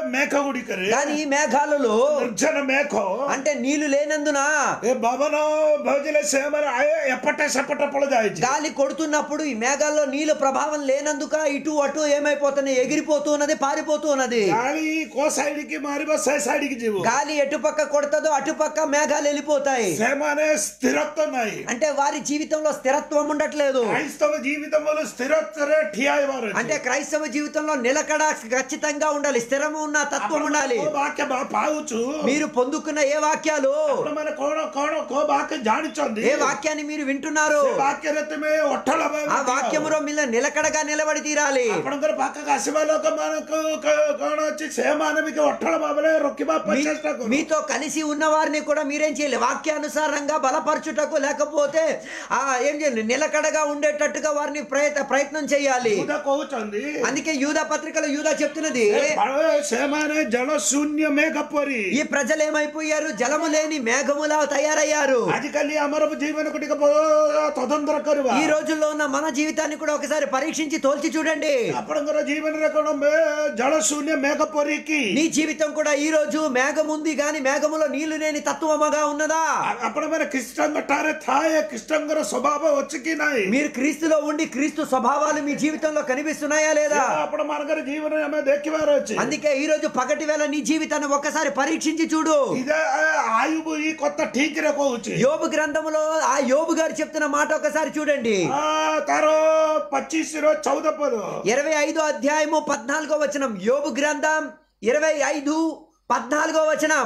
మేఘ గుడికరే కానీ ఈ మేఘాలలో నిర్జన మేఘ అంటే నీళ్లు లేనందున ఏ భవన భోజన సేమర ఆయే ఎప్పట సెప్పట పొలదాయిచి గాలి కొడుతున్నప్పుడు ఈ మేఘాల్లో నీళ్ళ ప్రభావం లేనందుక ఇటు అటు ఏమైపోతున్నాయి ఎగిరిపోతూ ఉన్నది పారిపోతూ ఉన్నది గాలి కో సైడ్ కి మారిబో సే సైడ్ కి జీవు గాలి ఎటుపక్క కొడతదో అటుపక్క మేఘాలు వెళ్ళిపోతాయి సేమనే స్థిరత్వం నాయి అంటే వారి జీవితంలో స్థిరత్వం ఉండట్లేదు క్రైస్తవ జీవితంలో స్థిరత్వరే ఠియాయవారు అంటే క్రైస్తవ జీవితంలో నిలకడ ఖచ్చితంగా ఉండాలి స్థిరము ఉన్న తత్వం ఉండాలి వాక్య బా పావుచు మీరు పొందుకున్న ఏ వాక్యాలు ఇప్పుడు మన కోణ కోణ కో వాక్య జానిచొంది ఏ వాక్యాన్ని మీరు వింటున్నారు వాక్య రత్మే ఒట్టల ఆ వాక్యములో మీరు నిలకడగా నిలబడి తీరాలి ଆପଣଙ୍କର ପାଖକୁ ଆସିବା ଲୋକମାନଙ୍କୁ କ- କଣ ଅଛି ସେମାନଙ୍କୁ ଅଠଳ ଭାବରେ ରୋକିବା ପାଇଁ మీ- ଚେଷ୍ଟା କରୁ మీతో కలిసి ఉన్న వారిని కూడా మీరేం చేయాలి వాక్యానుసారంగా బలపరచుటకు లేకపోతే ఆ ఏం చేయాలి నిలకడగా ఉండేటట్టుగా వారిని ప్రయత్న ప్రయత్నం చేయాలి యూదా କହୁଛନ୍ତି అందుకే యూదా పత్రికలో యూదా చెప్తున్నది "ବାଳ- ସେମାନେ ଜଳ ଶୂନ୍ୟ ମେଘ ପରି ఈ ప్రజలు ఏమైపోయారు జలము లేని మేఘములా తయారయ్యారు ଆଜିକାଲି ଆମର ଜୀବନକୁ ଟିକେ ବ- ତଦନ୍ତ କରିବା ఈ రోజుల్లో ఉన్న మన జీవితాన్ని కూడా ఒకసారి పరీక్షించి తోల్చి చూడండి ଆପଣଙ୍କର ଜୀବନରେ କଣ ମେ- ଜଳ ଶୂନ୍ୟ ମେଘ ପରି କି నీ జీవితం కూడా ఈ రోజు మేఘం ఉంది గాని మేఘములో నీళ్లు లేని తత్వముగా ఉన్నదా ଆପଣ ମାନେ ଖ୍ରୀଷ୍ଟଙ୍କ ଠାରେ ଥାଏ ଖ୍ରୀଷ୍ଟଙ୍କର ସ୍ୱଭାବ ଅଛି କି ନାହିଁ మీరు క్రీస్తులో ఉండి క్రీస్తు స్వభావాలు మీ జీవితంలో కనిపిస్తున్నాయా లేదా ଆପଣ ମାନଙ୍କର ଜୀବନରେ ଆମେ ଦେଖିବାର ଅଛି అందుకే ఈ రోజు పగటి వేళ నీ జీవితాన్ని ఒక్కసారి పరీక్షించి చూడు ఇదే ఆయువు ఈ కొత్త ఠీక్ ରେ କହୁଛି యోబు గ్రంథములో ఆ యోబు గారు చెప్తున్న మాట ఒకసారి చూడండి ఆ, ତାର ପଚିଶ ର ଚଉଦ ପଦ ఇరవై ఐదో అధ్యాయము పద్నాలుగో వచనం యోబు గ్రంథం ఇరవై ఐదు పద్నాలుగో వచనం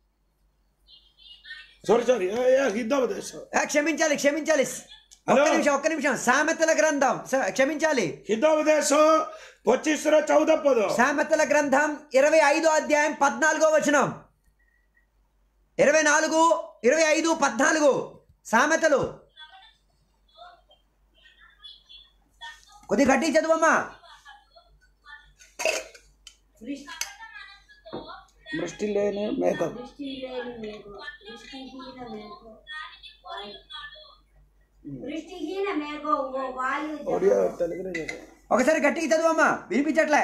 ସରି ସରି ହିଦୋପଦେଶ ఆ, క్షమించాలి క్షమించాలి ఒక్క హలో. నిమిషం ఒక్క నిమిషం సామెతల గ్రంథం స- క్షమించాలి ହିଦୋପଦେଶ ପଚିଶ ର ଚଉଦ ପଦ సామెతల గ్రంథం ఇరవై ఐదో అధ్యాయం పద్నాలుగో వచనం ఇరవై నాలుగు ఇరవై ఐదు పద్నాలుగు సామెతలు కొద్ది గట్టి చదువమ్మా వృష్టి లేని మేఘం దృష్టి లేని మేఘం దృష్టిహీన మేఘం వాయు దృష్టిహీన మేఘం ఓ వాయు ଓଡ଼ିଆ ତେଲୁଗୁରେ చెప్పు. ఒకసారి గట్టిగా చదువమ్మా వినిపించట్లే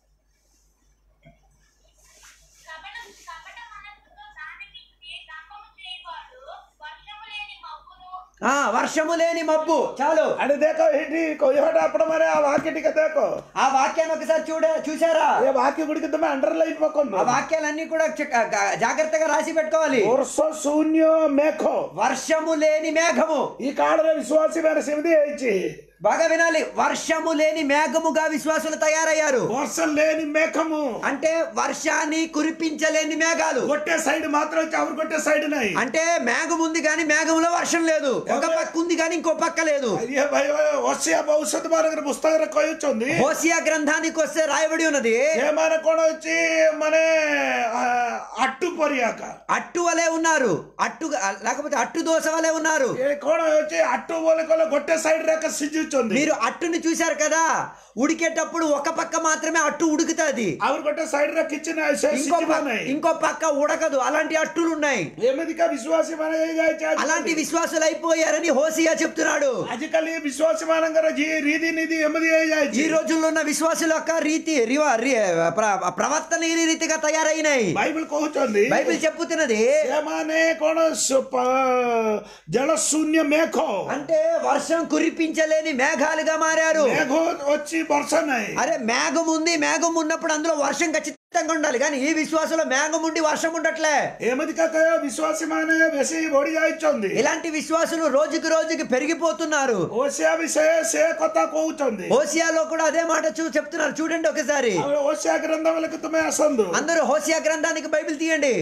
కపట కపట మనస్సుతో దానమిచ్చి గర్భము చేయవాడు వర్షము లేని మబ్బును ఆ వర్షము లేని మబ్బు చాలు ଆରେ ଦେଖ ଏଇଠି କହିବାଟା ଆପଣ ମାନେ ఆ వాక్య ଟିକେ ଦେଖ ఆ వాక్యాన్ని ఒకసారి చూడ చూసారా ఏ వాక్య గుడికి ତମେ అండర్లైన్ పక్కన ఆ వాక్యాలన్నీ కూడా చ- గ- జాగ్రత్తగా రాసి పెట్టుకోవాలి ବର୍ଷ ଶୂନ୍ୟ ମେଘ వర్షము లేని మేఘము ఈ కాଳରେ విశ్వాసୀ ମାନେ ସେମିତି ହେଇଛି బాగా వినాలి వర్షము లేని మేఘముగా విశ్వాసులు తయారయ్యారు ବର୍ଷ లేని మేఘము అంటే వర్షాన్ని కురిపించలేని మేఘాలు ଗୋଟେ ସାଇଡ୍ మాత్రం ଅଛି ଆଉ ଗୋଟେ ସାଇଡ୍ ନାହିଁ అంటే మేఘం ఉంది కానీ మేఘంలో వర్షం లేదు ఒక పక్క ఉంది కానీ ఇంకో పక్క లేదు ଇଏ ଭାଇ ଅସିଆ ଔଷଧ ମାନଙ୍କର ପୁସ୍ତକରେ କହିଛନ୍ତି హోసియా గ్రంథానికి వస్తే రాయబడి ఉన్నది ସେମାନେ କଣ ଅଛି ମାନେ ଆ, ଆଟୁ ପରିଆକା అట్టు వలె ఉన్నారు అట్టు లేకపోతే అట్టు దోశ వలె ఉన్నారు ଏ କଣ ହେଉଛି ଆଟୁ ବୋଲି କହିଲେ ଗୋଟେ ସାଇଡ୍ ରେ ସିଝୁଛନ୍ତି మీరు అట్టుని చూశారు కదా ఉడికేటప్పుడు ఒక పక్క మాత్రమే అట్టు ఉడుకుతుంది ଆଉ ଗୋଟେ ସାଇଡ୍ ରେ କିଛି ନାହିଁ ସେ ఇంకో ସିଝିବା పక్క- ନାହିଁ ఇంకో పక్క ఉడకదు అలాంటి అట్టులు ఉన్నాయి ଏମିତିକା ବିଶ୍ୱାସୀ ମାନେ ହେଇଯାଇଛି అలాంటి ଆଜିକାଲି। విశ్వాసులు అయిపోయారని హోసియా చెప్తున్నాడు ଆଜିକାଲି ବିଶ୍ୱାସୀ ମାନଙ୍କର ଯି- ରୀତି ନୀତି ଏମିତି ఈ ହେଇଯାଇଛି రోజుల్లో ఉన్న విశ్వాసుల యొక్క రీతి రివ- రి- ప్ర- ప్రవర్తన ఈ రీతిగా తయారైనాయి ବାଇବଲ କହୁଛନ୍ତି బైబిల్ చెప్పుతున్నది ସେମାନେ କଣ ସ- ପା- ଜଳ ଶୂନ୍ୟ ମେଘ అంటే వర్షం కురిపించలేని మేఘాలుగా మారారు ମେଘ ଅଛି ବର୍ଷା ନାହିଁ అరే మేఘం ఉంది మేఘం ఉన్నప్పుడు అందులో వర్షం ఖచ్చితంగా ఉండాలి కానీ ఈ విశ్వాసంలో మేఘం ఉండి వర్షం ఉండట్లే ଏମିତିକା କହିବ ବିଶ୍ୱାସୀ ମାନେ ବେଶୀ ବଢି ଯାଇଛନ୍ତି ఇలాంటి విశ్వాసులు రోజుకి రోజుకి పెరిగిపోతున్నారు ଓସିଆ ବି ସେ ସେ କଥା କହୁଛନ୍ତି హోసియాలో కూడా అదే మాట చూ చెప్తున్నారు చూడండి ఒకసారి ଆଉ ଓସିଆ ଗ୍ରନ୍ଥ ବେଳକୁ ତୁମେ ଆସନ୍ତୁ అందరూ హోసియా గ్రంథానికి బైబిల్ తీయండి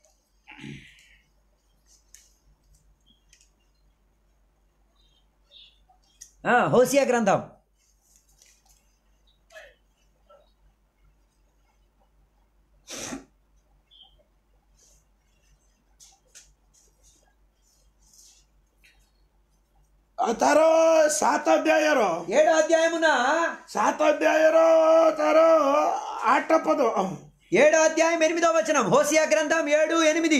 ఆ, హోసియా గ్రంథం ଆଉ ତାର ସାତ ଅଧ୍ୟାୟର ఏడో అధ్యాయమున ସାତ ଅଧ୍ୟାୟର ତାର ଆଠ ପଦ ఏడో అధ్యాయం ఎనిమిదో వచనం హోసియా గ్రంథం ఏడు ఎనిమిది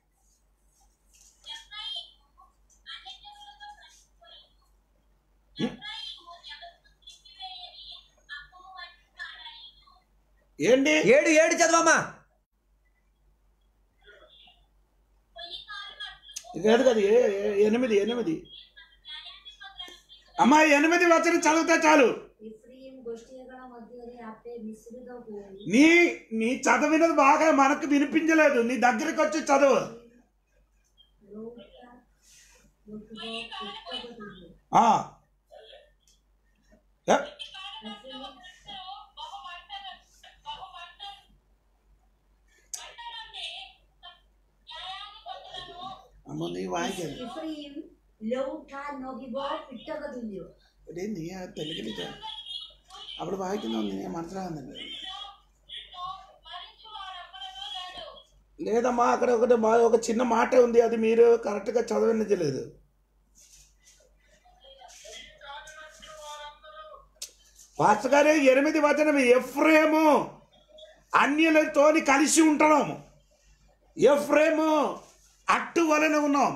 అన్యజనులతో కలిసిపోయి ఎఫ్రాయిము జగత్తు త్రిప్పివేయని అప్పుము వంటి కాడాయిను ఏంటి ఏడు ఏడు చదవమ్మా కాదు కదా ఏ- ఏ- ఎనిమిది ఎనిమిది అమ్మా ఎనిమిది వచ్చిన చదివితే చాలు ఇఫ్రీం గోష్ఠీಗಳ ಮಧ್ಯದಲ್ಲಿ ಅಪ್ಪೆ ಮಿಶ್ರಿತ ಹೋಗಿ నీ నీ చదివినది బాగా మనకు వినిపించలేదు నీ దగ్గరికి వచ్చి చదువు ಲೋಕ ಲೋಕದ ಪುಸ್ತಕದಲ್ಲಿ ఆ. ఏ? అమ్మ నీ వాయిస్ ಇಫ್ರೀಂ ಲೌಟ ನೋಗಿಬೋ ಪಿಟ್ಟಗದುಲ್ಯೋ ఏంది తెలుగుని అప్పుడు వాయికుందాం నేను మనసురాదండి లేదమ్మా అక్కడ ఒకటి మా ఒక చిన్న మాట ఉంది అది మీరు కరెక్ట్గా చదవనిచ్చలేదు పాస్టర్ గారు ఎనిమిది వచనం ఎఫ్రేము అన్యులతోని కలిసి ఉంటున్నాము ఎఫ్రేము అట్టు వలన ఉన్నాం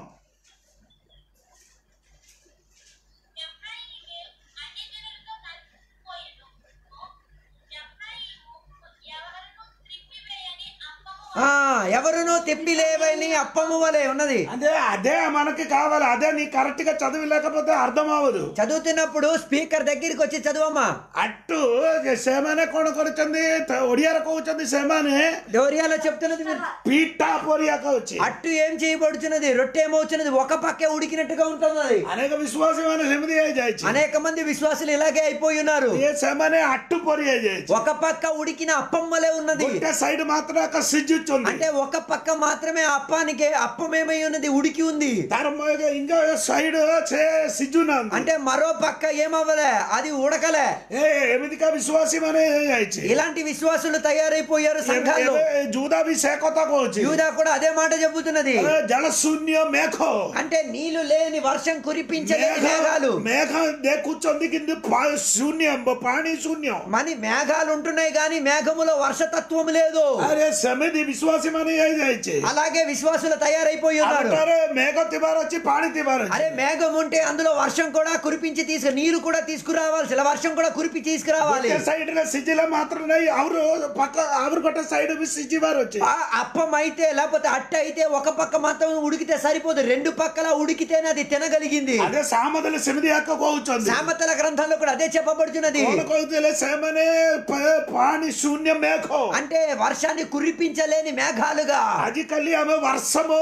ఆ ఎవరునూ తిప్పిలేవని అప్పము వలె ఉన్నది అదే అదే మనకి కావాలి అదే నీ కరెక్ట్ గా చదివి లేకపోతే అర్థం అవ్వదు చదువుతున్నప్పుడు స్పీకర్ దగ్గరికి వచ్చి చదువమ్మా అట్టు సేమానే కొనుకొచ్చింది ఒడియార కూర్చుంది సేమానే దౌర్యాలో చెప్తున్నది మీరు పీఠా పొరియాక వచ్చి అట్టు ఏం చేయబడుచున్నది రొట్టె ఏమవుతున్నది ఒక పక్కే ఉడికినట్టుగా ఉంటున్నది అనేక విశ్వాసమైన సమితి చేయొచ్చు అనేక మంది విశ్వాసులు ఇలాగే అయిపోయి ఉన్నారు ఏ సేమానే అట్టు పొరి చేయొచ్చు ఒక పక్క ఉడికిన అప్పం వలె ఉన్నది గుట్ట సైడ్ మాత్రం ఒక సిజ్జుచ్చుంది అంటే ఒక పక్క మాత్రమే అప్పానికి అప్పం ఏమై ఉన్నది ఉడికి ఉంది తర్వాత ఇంకా సైడ్ సిజ్జున అంటే మరో పక్క ఏమవ్వలే అది ఉడకలే ఏ ఎమిదిగా విశ్వాసమనే చేయొచ్చు ఇలాంటి విశ్వాసులు తయారైపోయారు సంఘాల్లో జూదా బి సేకొతకు వచ్చి యూదా కూడా అదే మాట చెబుతున్నది జలశూన్య మేఘో అంటే నీళ్లు లేని వర్షం కురిపించలేని మేఘాలు మేఘం దే కూర్చొంది కింద పా- శూన్యం పాణి శూన్యం మని మేఘాలు ఉంటున్నాయి కానీ మేఘములో వర్షతత్వం లేదు అరే సమితి విశ్వాసమని చేయొచ్చు అలాగే విశ్వాసులు తయారైపోయి ఉన్నారు అంటారు మేఘం తిబారు వచ్చి పాణి తిబారు అరే మేఘం ఉంటే అందులో వర్షం కూడా కురిపించి తీసుకు నీరు కూడా తీసుకురావాలి వర్షం కూడా కురిపి తీసుకురావాలి సైడ్ సిజిల మాత్రం ಅವರು పక్క ఆవిరి కొట్ట సైడ్ సిజి వారు వచ్చి ఆ అప్పం అయితే లేకపోతే అట్ట అయితే ఒక పక్క మాత్రం ఉడికితే సరిపోదు రెండు పక్కల ఉడికితేనే అది తినగలిగింది అదే సామదల సమితి యొక్క కూర్చొంది సామెతల గ్రంథంలో కూడా అదే చెప్పబడుతున్నది కోలుకోతులే సేమనే ప- పాణి శూన్య మేఘం అంటే వర్షాన్ని కురిపించలేని మేఘాలుగా అది కల్లి ఆమె వర్షము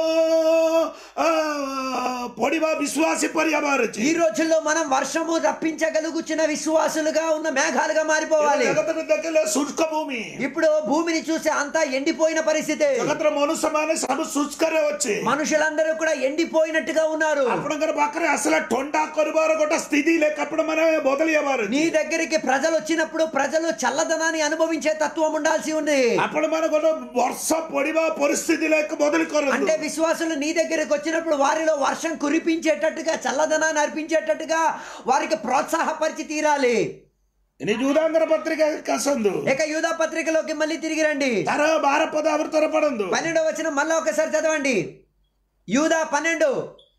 ఆ, పొడివా విశ్వాసి పరియబారు ఈ రోజుల్లో మనం వర్షము రప్పించగలుగుచున్న విశ్వాసులుగా ఉన్న మేఘాలుగా మారిపోవాలి జగత్తు దగ్గర శుష్క భూమి ఇప్పుడు భూమిని చూసి అంతా ఎండిపోయిన పరిస్థితి జగత్తు మనుసమానే సబ్ శుష్కరే వచ్చి మనుషులందరూ కూడా ఎండిపోయినట్టుగా ఉన్నారు అప్పుడు పక్కన అసలు టొండా కొరిబారు కొట్ట స్థితి లేకప్పుడు మనమే మొదలయ్యేవారు నీ దగ్గరికి ప్రజలు వచ్చినప్పుడు ప్రజలు చల్లదనాన్ని అనుభవించే తత్వం ఉండాల్సి ఉంది అప్పుడు మనకు వర్ష పొడివా పరిస్థితి లేక మొదలుకోరు అంటే విశ్వాసులు నీ దగ్గరికి వచ్చినప్పుడు వారిలో వర్షం కురిపించేటట్టుగా చల్లదనాన్ని అర్పించేటట్టుగా వారికి ప్రోత్సాహపరిచి తీరాలి నీ జూదాంగర పత్రిక కసందు ఇక యూదా పత్రికలోకి మళ్ళీ తిరిగి రండి తర బార పద అవరు త్వరపడందు పన్నెండో వచ్చిన మళ్ళా ఒకసారి చదవండి యూదా పన్నెండు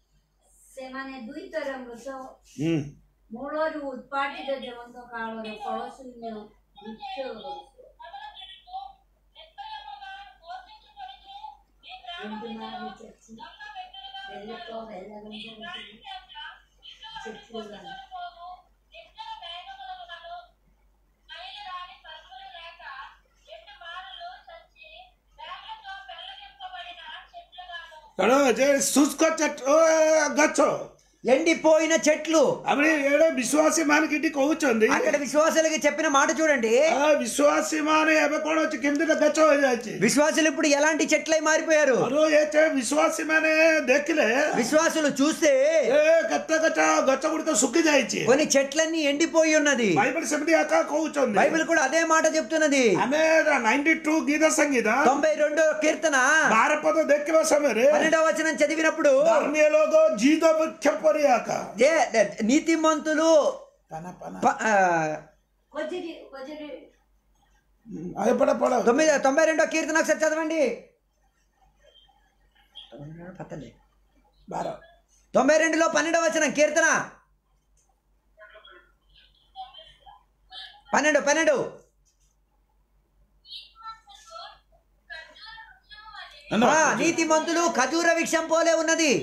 ସେମାନେ ଦୁଇ ଥର ମୃତ ମୂଳରୁ ଉତ୍ପାଟିତ ଜୀବନ୍ତ କାଳର ଫଳଶୂନ୍ୟ ବୃକ୍ଷ ఎంటున్నారు చచ్చి వెళ్ళతో వెళ్ళగంట చెట్లు కానీ శుష్క చెట్టు గచ్చో ఎండిపోయిన చెట్లు అవి ఏడో విశ్వాసమానికి ఇంటికి కూర్చొంది అక్కడ విశ్వాసులకి చెప్పిన మాట చూడండి ఆ విశ్వాసమాని ఎవ కూడా వచ్చి కింద గచ్చో వచ్చి విశ్వాసులు ఇప్పుడు ఎలాంటి చెట్లై మారిపోయారు అరో ఏతే విశ్వాసమానే దెక్కిలే విశ్వాసులు చూస్తే ఏ గచ్చ గచ్చ గచ్చ గుడితో సుక్కి జాయిచి కొన్ని చెట్లన్నీ ఎండిపోయి ఉన్నది బైబిల్ సమితి అక్క కూర్చొంది బైబిల్ కూడా అదే మాట చెప్తున్నది ఆమె నైన్టీ టూ గీత సంగీత తొంభై రెండో కీర్తన భారపద దెక్కివ సమୟରେ పన్నెండవ వచనం చదివినప్పుడు ధర్మీయ లోగో జీతో ముఖ్య పొరియాక ఏ- నీతిమంతులు పన పన ప- ఆ, కొద్దిరి కొద్దిరి అది పడ పడ తొమ్మిది తొంభై రెండో కీర్తన ఒకసారి చదవండి పత్తలే. బార తొంభై రెండులో పన్నెండవ వచనం కీర్తన ఈ ఆ, నీతిమంతులు ఖజూర వృక్షం పోలే ఉన్నది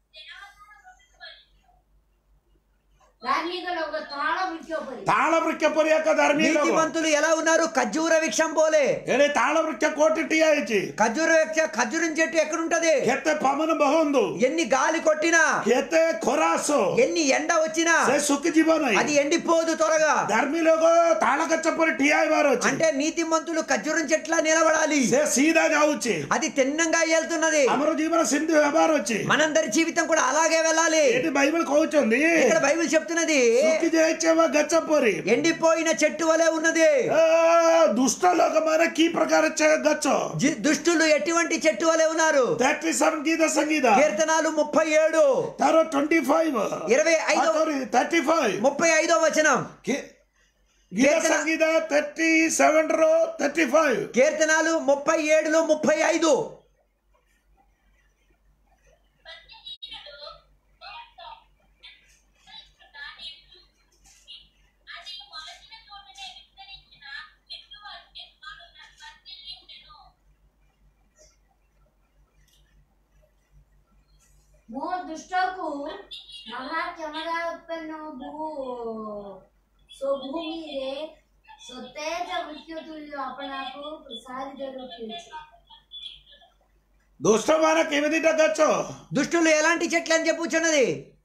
ಧಾರ್ಮಿಕರು ಒಬ್ಬ ತಾಳ ಬಿಟ್ಟೋಪರಿ ತಾಳ ವೃಕ್ಷ ಪರ್ಯಾಕ ಧರ್ಮೀ నీతిమంతులు ఎలా ఉన్నారు ఖజూర వృక్షం పోలే ಹೇಳಿ ತಾಳ ವೃಕ್ಷ ಕೋಟಿ ಟಿ ಆಯ್ಚಿ ఖజూర వృక్ష ఖజూరం చెట్టు ఎక్కడుంటది ಕೆತ್ತೆ ಪಮನ ಬಹುಂದು ఎన్ని గాలి కొట్టినా ಕೆತ್ತೆ ಖೊರಾಸು ఎన్ని ఎండ వచ్చినా ಸೆ ಸುಖ ಜೀವನ అది ఎండిపోదు త్వరగా ಧರ್ಮಿ ಲೋಗ ತಾಳ ಗಚ್ಚ ಪರಿ ಟಿ ಆಯ್ ಬಾರೋ అంటే నీతిమంతులు ఖజూరం చెట్ల నిలబడాలి ಸೆ ಸೀದಾ ಜಾವುಚಿ అది తిన్నంగా వెళ్తున్నది అమర జీవన సింధు వ్యవహారం వచ్చి మనందరి జీవితం కూడా అలాగే వెళ్ళాలి ఏంటి బైబిల్ కోచుంది ఇక్కడ బైబిల్ చెప్తున్నది సుఖి జయించేవా గచ్చపోరి ఎండిపోయిన చెట్టు వలె ఉన్నది ఆ, దుష్ట లోకమైన కీ ప్రకార గచ్చ జి- దుష్టులు ఎటువంటి చెట్టు వలె ఉన్నారు థర్టీ సెవెన్ గీత సంగీత కీర్తనాలు ముప్పై ఏడు తారో ట్వంటీ ఫైవ్ ఇరవై ఐదో థర్టీ ఫైవ్ ముప్పై ఐదో వచనం గీత కీర్తన- సంగీత థర్టీ సెవెన్ రో థర్టీ ఫైవ్ కీర్తనాలు ముప్పై ఏడులో ముప్పై ఐదు అది మొలచిన చోటనే విస్తరించిన చెట్టు వరకే తాను వర్ధిల్లి ఉండెను. ମୋ ଦୁଷ୍ଟକୁ ମହା କ୍ଷମତା ଉତ୍ପନ୍ନ ଭୂ ସ୍ୱଭୂମିରେ ସତେଜ ବୃକ୍ଷ ତୁଲ୍ୟ ଆପଣାକୁ ପ୍ରସାରିତ ରଖିଅଛି దుష్ట మన కేమిదిట గచ్చ దుష్టులు ఎలాంటి చెట్లు అని చెప్పుచున్నది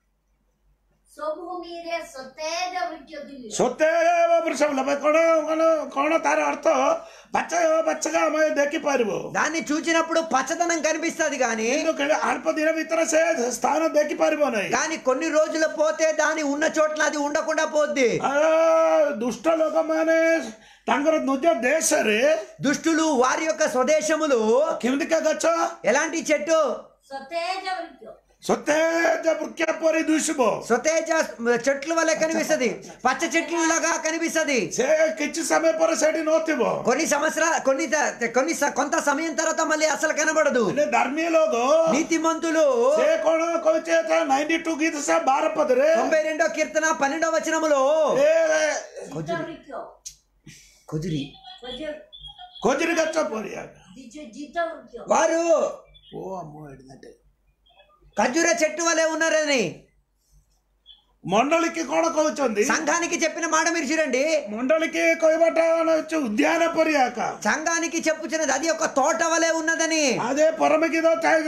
ସ୍ୱଭୂମିରେ ସତେଜ ବୃକ୍ଷ ତୁଲ୍ୟ ସତ୍ୟ ବୃଷ କଣ କଣ କଣ ତାର ଅର୍ଥ ବାଚ୍ଚ ବାଚ୍ଚగా ଆମେ ଦେଖିପାରିବୁ దాన్ని చూచినప్పుడు పచ్చదనం కనిపిస్తది కానీ କିନ୍ତୁ ଅଳ୍ପ ଦିନ ଭିତରେ ସେ ସ୍ଥାନ ଦେଖିପାରିବ ନାହିଁ కానీ కొన్ని రోజులు పోతే దాని ఉన్న చోట్ల అది ఉండకుండా పోద్ది ଆ, ଦୁଷ୍ଟ ଲୋକମାନେ ତାଙ୍କର ନିଜ ଦେଶରେ దుష్టులు వారి యొక్క స్వదేశములు କେମିତିକା ଗଛ ఎలాంటి చెట్టు ସତେଜ ବୃକ୍ଷ ସତେଜ ବୃକ୍ଷ ପରି ଦୁଷିବ స్వతేజ చెట్లు వల్ల కనిపిస్తది పచ్చ చెట్లు లాగా కనిపిస్తది ସେ କିଛି ସମୟ ପରେ ସେଠି ନଥିବ కొన్ని సంవత్సరాల కొన్ని త- కొన్ని స- కొంత సమయం తర్వాత మళ్ళీ అసలు కనబడదు ହେଲେ ଧର୍ମୀ ଲୋକ నీతిమంతులు ସେ କଣ କହୁଛେ ନାଇନ୍ଟି ଟୁ ଗୀତ ସେ ବାର ପଦରେ తొంభై రెండో కీర్తన పన్నెండో వచనములో ଏ ଜିତ ବୃକ୍ଷ కుదిరి ଖୋଜ- ଖଜୁରୀ ଗଛ ପରିଆ ଜିତ- ଜିତ ବୃକ୍ଷ వారు ଓ ମୁଁ ଏଠି ఖర్జూర చెట్టు వలె ఉన్నారని ମଣ୍ଡଳୀକି କଣ କହୁଛନ୍ତି సంఘానికి చెప్పిన మాట మీరు చూడండి ମଣ୍ଡଳୀକି କହିବାଟା କଣ ହଉଛି ଉଦ୍ୟାନ ପରିଆ ଏକା సంఘానికి చెప్పుచున్నది అది ఒక తోట వలె ఉన్నదని అదే పరమగీత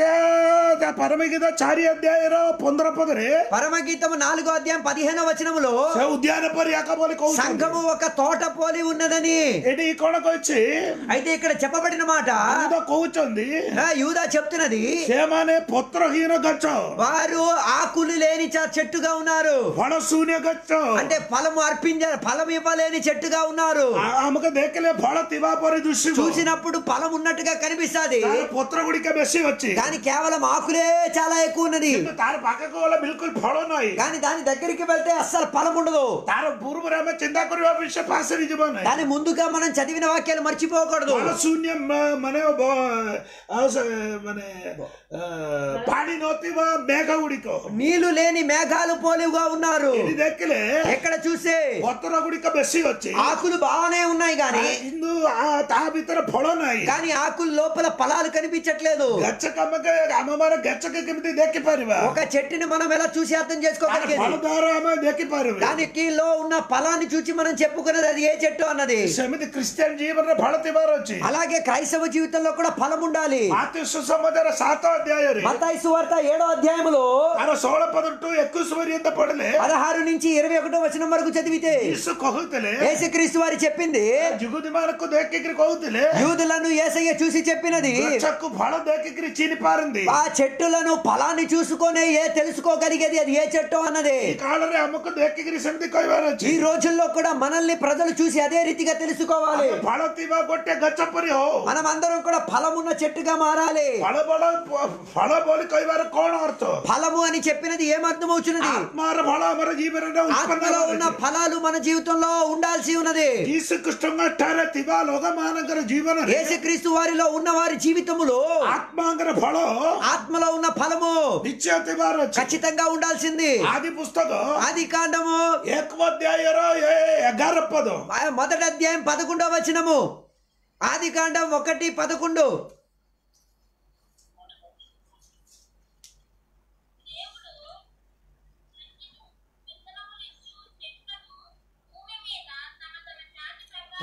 చా- పరమగీత చారి అధ్యాయର ପନ୍ଦର ପଦରେ పరమగీతము నాలుగో అధ్యాయం పదిహేనో వచనములో ସେ ఉద్ୟାନ ପରିଆକା ବୋଲି କହୁଛନ୍ତି సంఘము ఒక తోట పోలి ఉన్నదని ଏଠି କଣ କହିଛି అయితే ఇక్కడ చెప్పబడిన మాట ତ କହୁଛନ୍ତି ఆ, యూదా చెప్తున్నది ସେମାନେ ପତ୍ରହୀନ ଗଛ వారు ఆకులు లేని చ- చెట్టుగా ఉన్నారు ଫଳ ଶୂନ୍ୟ ଗଛ అంటే ఫలము అర్పించ ఫలం ఇవ్వలేని చెట్టుగా ఉన్నారు ଆ- ଆମକୁ ଦେଖିଲେ ଫଳ ଥିବା ପରି ଦୁଷିବ చూసినప్పుడు ఫలం ఉన్నట్టుగా కనిపిస్తుంది ତାର ପତ୍ର ଗୁଡିକ ବେଶୀ ଅଛି కానీ కేవలం ఆకులే చాలా ఎక్కువ ఉన్నది କିନ୍ତୁ ତାର ପାଖକୁ ଗଲେ ବିଲକୁଲ ଫଳ ନାହିଁ కానీ దాని దగ్గరికి వెళ్తే అస్సలు ఫలం ఉండదు ତାର ପୂର୍ବରୁ ଆମେ ଚିନ୍ତା କରିବା ବିଷୟ ପାଶରେ ଯିବ ନାହିଁ దాని ముందుగా మనం చదివిన వాక్యాలు మర్చిపోకూడదు ଫଳ ଶୂନ୍ୟ ମ- ମାନେ ବ- ଆଉ ସେ ମାନେ ଅ, ପାଣି ନଥିବା ମେଘ ଗୁଡିକ నీళ్లు లేని మేఘాలు పోలివుగా ఉన్నారు ଏଠି ଦେଖିଲେ ఎక్కడ చూసే ପତ୍ର ଗୁଡିକ ବେଶୀ ଅଛି ఆకులు బాగానే ఉన్నాయి కానీ କିନ୍ତୁ ଆ- ତା ଭିତରେ ଫଳ ନାହିଁ కానీ ఆకులు లోపల ఫలాలు కనిపించట్లేదు ଗଛ କାମକେ ଆମ ମାନେ ଗଛକେ କେମିତି ଦେଖିପାରିବା ఒక చెట్టుని మనం ఎలా చూసి అర్థం ତାର చేసుకోగలిగేది ଫଳ ଦ୍ୱାରା ଆମେ ଦେଖିପାରିବା దానికి లో ఉన్న ఫలాన్ని చూసి మనం చెప్పుకున్నది అది ఏ చెట్టు అన్నది ସେମିତି ଖ୍ରୀଷ୍ଟିଆନ ଜୀବନରେ ଫଳ ଥିବାର ଅଛି అలాగే క్రైస్తవ జీవితంలో కూడా ఫలం ఉండాలి ମାତୃ ସୁସମାଚାର ସାତ ଅଧ୍ୟାୟରେ మతాయి సువార్త ఏడో అధ్యాయములో ତାର ଷୋହଳ ପଦ ଟୁ ଏକୋଇଶ ପର୍ଯ୍ୟନ୍ତ ପଢିଲେ పదహారు నుంచి ఇరవై ఒకటో వచనం వరకు చదివితే ଯୀଶୁ କହୁଥିଲେ యేసుక్రీస్తు వారి చెప్పింది ଯୁଗତି ମାନଙ୍କୁ ଦେଖିକିରି କହୁଥିଲେ యూదులను ఏసయ్య చూసి చెప్పినది ଗଛକୁ ଫଳ ଦେଖିକିରି ଚିହ୍ନି ପାରନ୍ତି ఆ చెట్టులను ఫలాన్ని చూసుకొని ఏ తెలుసుకోగలిగేది అది ఏ చెట్టు అన్నది ఈ కాଳରେ ଆମକୁ ଦେଖିକିରି ସେମିତି କହିବାର ଅଛି ఈ రోజుల్లో కూడా మనల్ని ప్రజలు చూసి అదే రీతిగా తెలుసుకోవాలి ଆମେ ଫଳ ଥିବା ଗୋଟେ ଗଛ ପରି ହଉ మనం అందరం కూడా ఫలమున్న చెట్టుగా మారాలి ଫଳ ବଳ ଫଳ ବୋଲି କହିବାର କଣ ଅର୍ଥ ఫలము అని చెప్పినది ఏమర్థం అవుతున్నది ଆତ୍ମାର ଫଳ ଆମର ଜୀବନରେ ଉତ୍ପନ୍ନ ఆత్మలో ఉన్న କରୁଛି। ఫలాలు మన జీవితంలో ఉండాల్సి ఉన్నది ଯୀଶୁ କୃଷ୍ଣଙ୍କ ଠାରେ ଥିବା ଲୋକମାନଙ୍କର ଜୀବନରେ యేసుక్రీస్తు వారిలో ఉన్న వారి జీవితములో ଆତ୍ମାଙ୍କର ଫଳ ఆత్మలో ఉన్న ఫలము ନିଶ୍ଚୟ ଥିବାର ଅଛି ఖచ్చితంగా ఉండాల్సింది ଆଦି పుస్తକ ఆది కాండము ଏକ ଅଧ୍ୟାୟର ଏ ଏଗାର ପଦ ఆ మొదటి అధ్యాయం పదకొండవ వచనము ఆది కాండం ఒకటి పదకొండు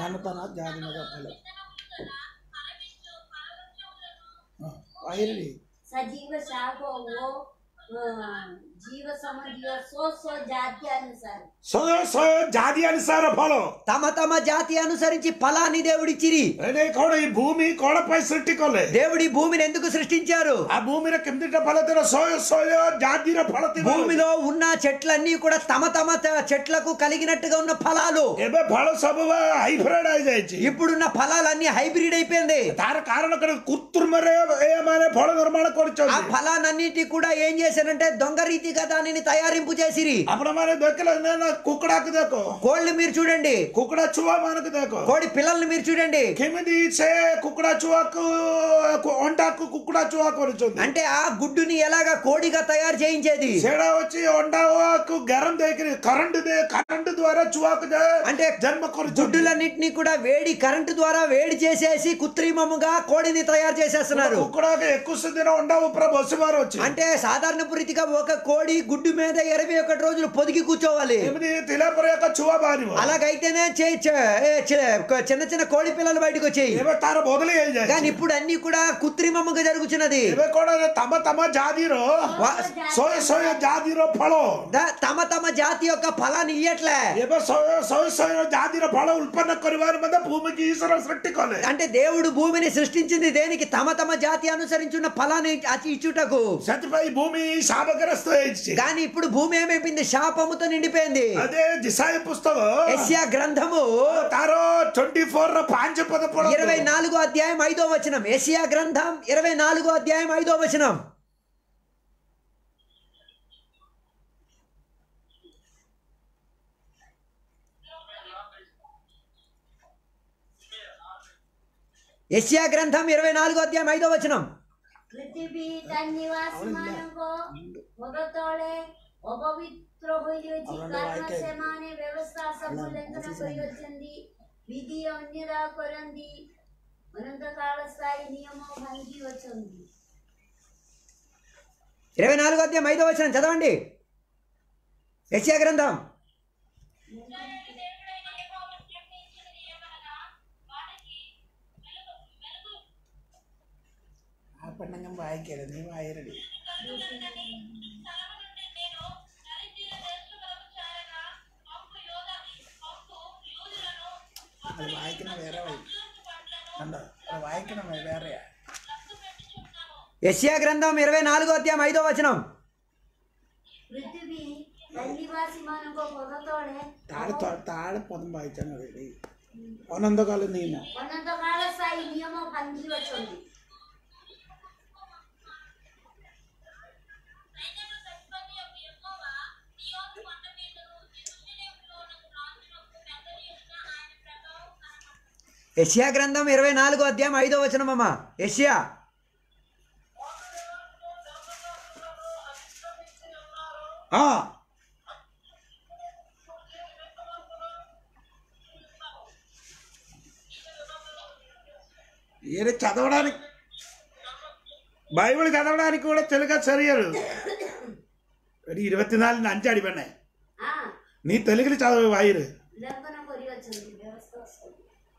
తన తన జాతినగా ఫలం విత్తనములు ఫలమిచ్చు ఫలవృక్షములను వైరి સજીવ શાકોઓ અ, જીવ સમજીવ સો સો જાતિ અનુસાર సో సో జాతి అనుసార ఫలం తమ తమ జాతి అనుసరించి ఫలాన్ని దేవుడిచ్చిరి అదే కూడా ఈ భూమి కోడపై సృష్టికోలే దేవుడి భూమిని ఎందుకు సృష్టించారు ఆ భూమిలో కిందట ఫలతిన సోయ సోయ జాతిర ఫలతి భూమిలో ఉన్న చెట్లన్నీ కూడా తమ తమ త- చెట్లకు కలిగినట్టుగా ఉన్న ఫలాలు ଏବେ ଫଳ ସବୁ ହାଇବ୍ରିଡାଇଜ ହେଇଛି ఇప్పుడున్న ఫలాలన్నీ హైబ్రిడ్ అయిపోయింది ତାର କାରଣ କଣ କୃତ୍ରିମରେ ଏମାନେ ଫଳ ନିର୍ମାଣ ఆ କରିଛନ୍ତି ఫలాలన్నిటి కూడా ఏం చేశారంటే దొంగ రీతిగా దానిని తయారింపు చేసిరి ଆପଣ ମାନେ ଦେଖିଲେ ନା ନା କୁକୁଡ଼ାକୁ ଦେଖ కోళ్ళు మీరు చూడండి କୁକୁଡ଼ା ଛୁଆ ମାନଙ୍କୁ ଦେଖ కోడి పిల్లల్ని మీరు చూడండి କେମିତି ସେ କୁକୁଡ଼ା ଛୁଆକୁ ଅଣ୍ଡାକୁ କୁକୁଡ଼ା ଛୁଆ କରୁଛନ୍ତି అంటే ఆ గుడ్డుని ఎలాగా కోడిగా తయారు చేయించేది ସେଇଟା ହଉଛି ଅଣ୍ଡାକୁ ଗରମ ଦେଇକିରି କରେଣ୍ଟ ଦେ କରେଣ୍ଟ ଦ୍ୱାରା ଛୁଆକୁ ଯେ- అంటే ଜନ୍ମ କରୁଛନ୍ତି గుడ్డులన్నిటినీ కూడా వేడి కరెంటు ద్వారా వేడి చేసేసి కృత్రిమముగా కోడిని తయారు చేసేస్తున్నారు କୁକୁଡ଼ାକୁ ଏକୋଇଶ ଦିନ ଅଣ୍ଡା ଉପରେ ବସିବାର ଅଛି అంటే సాధారణ రీతిగా ఒక కోడి గుడ్డు మీద ఇరవై ఒకటి రోజులు పొదిగి కూర్చోవాలి ଏମିତି ଥିଲା ପରେ ଏକ ଛୁଆ ବାହାରିବ అలాగైతేనే చే- చే- ఏ చే- చిన్న చిన్న కోడి పిల్లలు బయటకు వచ్చాయి ଏବେ ତାର ବଦଳି కానీ ହେଇଯାଇଛି ఇప్పుడు అన్ని కూడా కృత్రిమముగా జరుగుతున్నది ଏବେ କଣ ତମ ତମ ଜାତିର వా- ଶହେ ଶହେ ଜାତିର ଫଳ ద- తమ తమ జాతి యొక్క ఫలాన్ని ఇయ్యట్లే ଏବେ ଶହେ ଶହେ ଶହେ ଜାତିର ଫଳ ଉତ୍ପନ୍ନ କରିବାର ମଧ୍ୟ ଭୂମିକି ଈଶ୍ୱର ସୃଷ୍ଟି କଲେ అంటే దేవుడు భూమిని సృష్టించింది దేనికి తమ తమ జాతి అనుసరించున్న ఫలాన్ని అచి- ఇచ్చుటకు ସେଥିପାଇଁ ଭୂమి శాపగ్రସ୍త ହେଇଛି కానీ ఇప్పుడు భూమి ఏమైపోయింది శాపముతో నిండిపోయింది అదే దిశాయ పుస్తకం యెషయా గ్రంథము ତାର ట్వంటీ ఫోర్ ର ପାଞ୍ଚ పద పడ ఇరవై నాలుగో అధ్యాయం ఐదో వచనం ఏషియా గ్రంథం ఇరవై నాలుగో అధ్యాయం ఐదో వచనం యెషయా గ్రంథం ఇరవై నాలుగో అధ్యాయం ఐదో వచనం પૃથ્વી તન નિવાસી માનવો ભગતોળે અપવિત્ર ହୋଇଯାଇଛି କାରଣ ସେମାନେ ବ୍ୟବସ୍ଥା ସବୁ ଲଙ୍ଘନ କରିଅଛନ୍ତି ବିଧି ଅନ୍ୟରା କରନ୍ତି ଅନନ୍ତ କାଳ ସ୍ଥାୟୀ ନିୟମ ଭାଙ୍ଗି ଅଛନ୍ତି ఇరవై నాలుగో అధ్యాయం ఐదో వచనం చదవండి యెషయా గ్రంథం ఇశ్రాయేలు దేవుడైన యెహోవా నిర్ణయించినది ఏమనగా వాటికి వెలుగు వెలుగు పన్నగం వాయికలేదు నీ వాయరడి కలుగునని స్థలము నుండి నేను నరితీర దేశములకు చేరగా పంపు యోధ పంపు యూదులను అది వాయికిన వేరే వైపు పట్లను అండ వాయికిన వేరే లక్కు పెట్టుచున్నాను యెషయా గ్రంథం ఇరవై నాలుగో అధ్యాయం ఐదో వచనం પૃથ્વી તન નિવાસી માનવો ભગતોળે తాడు తాడు పదం వాయించాను రెడీ అనంతకాలం నేను ଅନନ୍ତ କାଳ ସ୍ଥାୟୀ ନିୟମ ଭାଙ୍ଗି ଅଛନ୍ତି సైన్యముల అధిపతి యొక్క యెహోవా సియోను కొండ మీదను యెరూషలేములో ఉన్న రాజులకు పెద్దలు ఎదుట ఆయన ప్రభావం కనబడుతుంది యెషయా గ్రంథం ఇరవై నాలుగో అధ్యాయం ఐదో వచనం అమ్మా యెషయా ఆ. ఈయన చదవడానికి బైబిల్ చదవడానికి కూడా తెలుగు సరియరు ఇరవై నాలుగు అంచి అడిపడినాయి ఆ నీ తెలుగులు చదవ వాయిరు ఉల్లంఘన କରିଅଛନ୍ତି ବ୍ୟବସ୍ଥା ସବୁ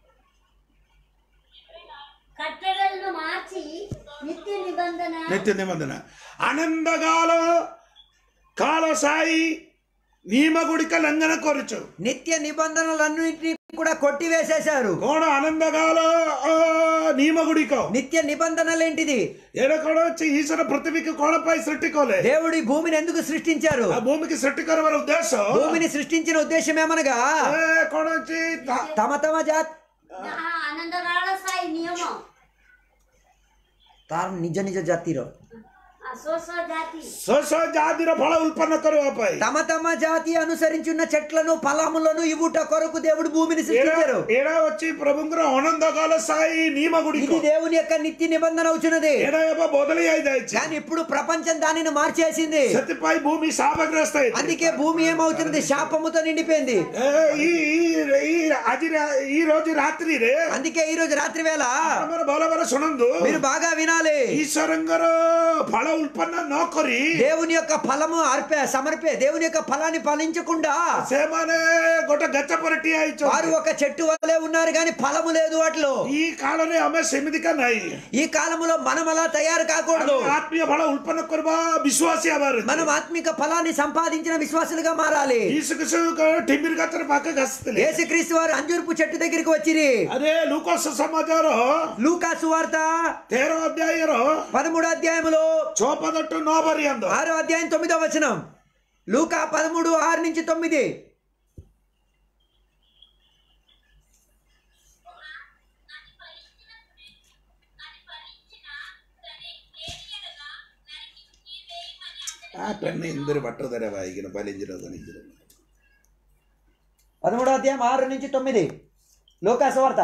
కట్టడలను మార్చి నిత్య నిబంధన నిత్య నిబంధన ఆనందకాలం కాల సాయి నియమగుడిక లంఘన కొరచు నిత్య నిబంధనలన్నింటినీ కూడా కొట్టివేసేశారు కోణ ఆనందకాల నియమగుడిక నిత్య నిబంధనలేంటిది ఎడకొడ వచ్చి ఈశ్వర పృథ్వీకి కోణపై సృష్టికోలే దేవుడి భూమిని ఎందుకు సృష్టించారు ఆ భూమికి సృష్టికరమైన ఉద్దేశం భూమిని సృష్టించిన ఉద్దేశం ఏమనగా ఏ కోణ వచ్చి దా- తమ తమ జాతి ఆనందకాల స్థాయి నియమం తాను నిజ నిజ జాతిలో ఆ స్వ స్వ జాతి స్వ స్వ జాతిର ଫଳ ଉତ୍ପନ୍ନ କରିବା ପାଇଁ తమ తమ జాతి అనుసరించున్న చెట్లను ఫలములను ఇవుట కొరకు దేవుడు భూమిని సృష్టించారు ଏଇଟା ଅଛି ପ୍ରଭୁଙ୍କର ଅନନ୍ତ କାଳ ସାଇ ନିୟମ ଗୁଡିକ ఇది దేవుని యొక్క నిత్య నిబంధన అవుతున్నది ଏଇଟା ଏବେ ବଦଳି ଯାଇଯାଇଛି కానీ ఇప్పుడు ప్రపంచం దానిని మార్చేసింది ସେଥିପାଇଁ ଭୂମି ଶାପଗ୍ରସ୍ତ ହେଇଛି అందుకే భూమి ఏమవుతుంది శాపముతో నిండిపోయింది ଏ, ఈ ఈ- ఈ ଆଜି ରା- ఈ రోజు రాత్రిରେ అందుకే ఈ రోజు రాత్రి వేళ ଆମର ଭଲ ଭଲ ଶୁଣନ୍ତୁ మీరు బాగా వినాలి ଈଶ୍ୱରଙ୍କର ଫଳ ଉତ୍ପନ୍ନ ନ କରି దేవుని యొక్క ఫలము అర్పే సమర్పే దేవుని యొక్క ఫలాన్ని ఫలించకుండా ସେମାନେ ଗୋଟେ ଗଛ ପରେ ଠିଆ వారు ହେଇଛନ୍ତି ఒక చెట్టు వల్లే ఉన్నారు కానీ ఫలము లేదు వాటిలో ఈ కాଳରେ ଆମେ ସେମିତିକା ନାହିଁ ఈ కాలములో మనం అలా తయారు కాకూడదు ଆମେ ଆତ୍ମୀୟ ଫଳ ଉତ୍ପନ୍ନ କରିବା ବିଶ୍ୱାସୀ ହେବାର ଅଛି। మనం ఆత్మిక ఫలాన్ని సంపాదించిన విశ్వాసులుగా మారాలి ଯୀଶୁ ଖ୍ରୀଷ୍ଟ ଟିମିର ଗଛର ପାଖକୁ ଆସିଥିଲେ యేసుక్రీస్తు వారు అంజూర్పు చెట్టు దగ్గరికి వచ్చిరి ଆରେ ଲୁକସ ସମାଜର లూకా సువార్త ତେର ଅଧ୍ୟାୟର పదమూడు అధ్యాయములో ଛଅ ପଦ ଟୁ ନଅ ପର୍ଯ୍ୟନ୍ତ ఆరో అధ్యాయం తొమ్మిదో వచనం లూకా పదమూడు ఆరు నుంచి తొమ్మిది అది ఫలించినప్పుడే అది ఫలించిన సరే ఏరియనగా నరికి వేయమని అతని ఆ పెన్ను ఇందరు పట్టుదర వాయిగిన ఫలించిన ఫలించిన పదమూడో అధ్యాయం ఆరు నుంచి తొమ్మిది లూకా సువార్త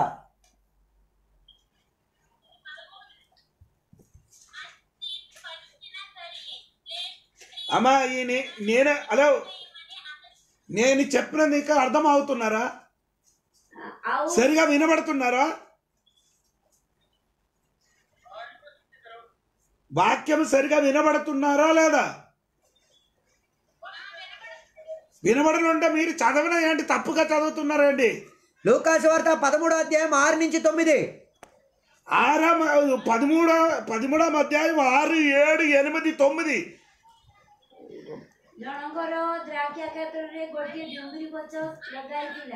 ఫలించిన సరే లేదు అమ్మా ఈ నే- నేను హలో నేను చెప్పిన నీకు అర్థం అవుతున్నారా అవు సరిగా వినబడుతున్నారా వాక్యం సరిగా వినబడుతున్నారా లేదా వినబడనుంటే మీరు చదవన ఏంటి తప్పుగా చదువుతున్నారండి లూకా సువార్త పదమూడో అధ్యాయం ఆరు నుంచి తొమ్మిది ఆరాం పదమూడో పదమూడవ అధ్యాయం ఆరు ఏడు ఎనిమిది తొమ్మిది ଜଣଙ୍କର ଦ୍ରାକ୍ଷା କ୍ଷେତ୍ରରେ ଗୋଟିଏ ଡୁଙ୍ଗୁରି ଗଛ ଲଗାଇଥିଲା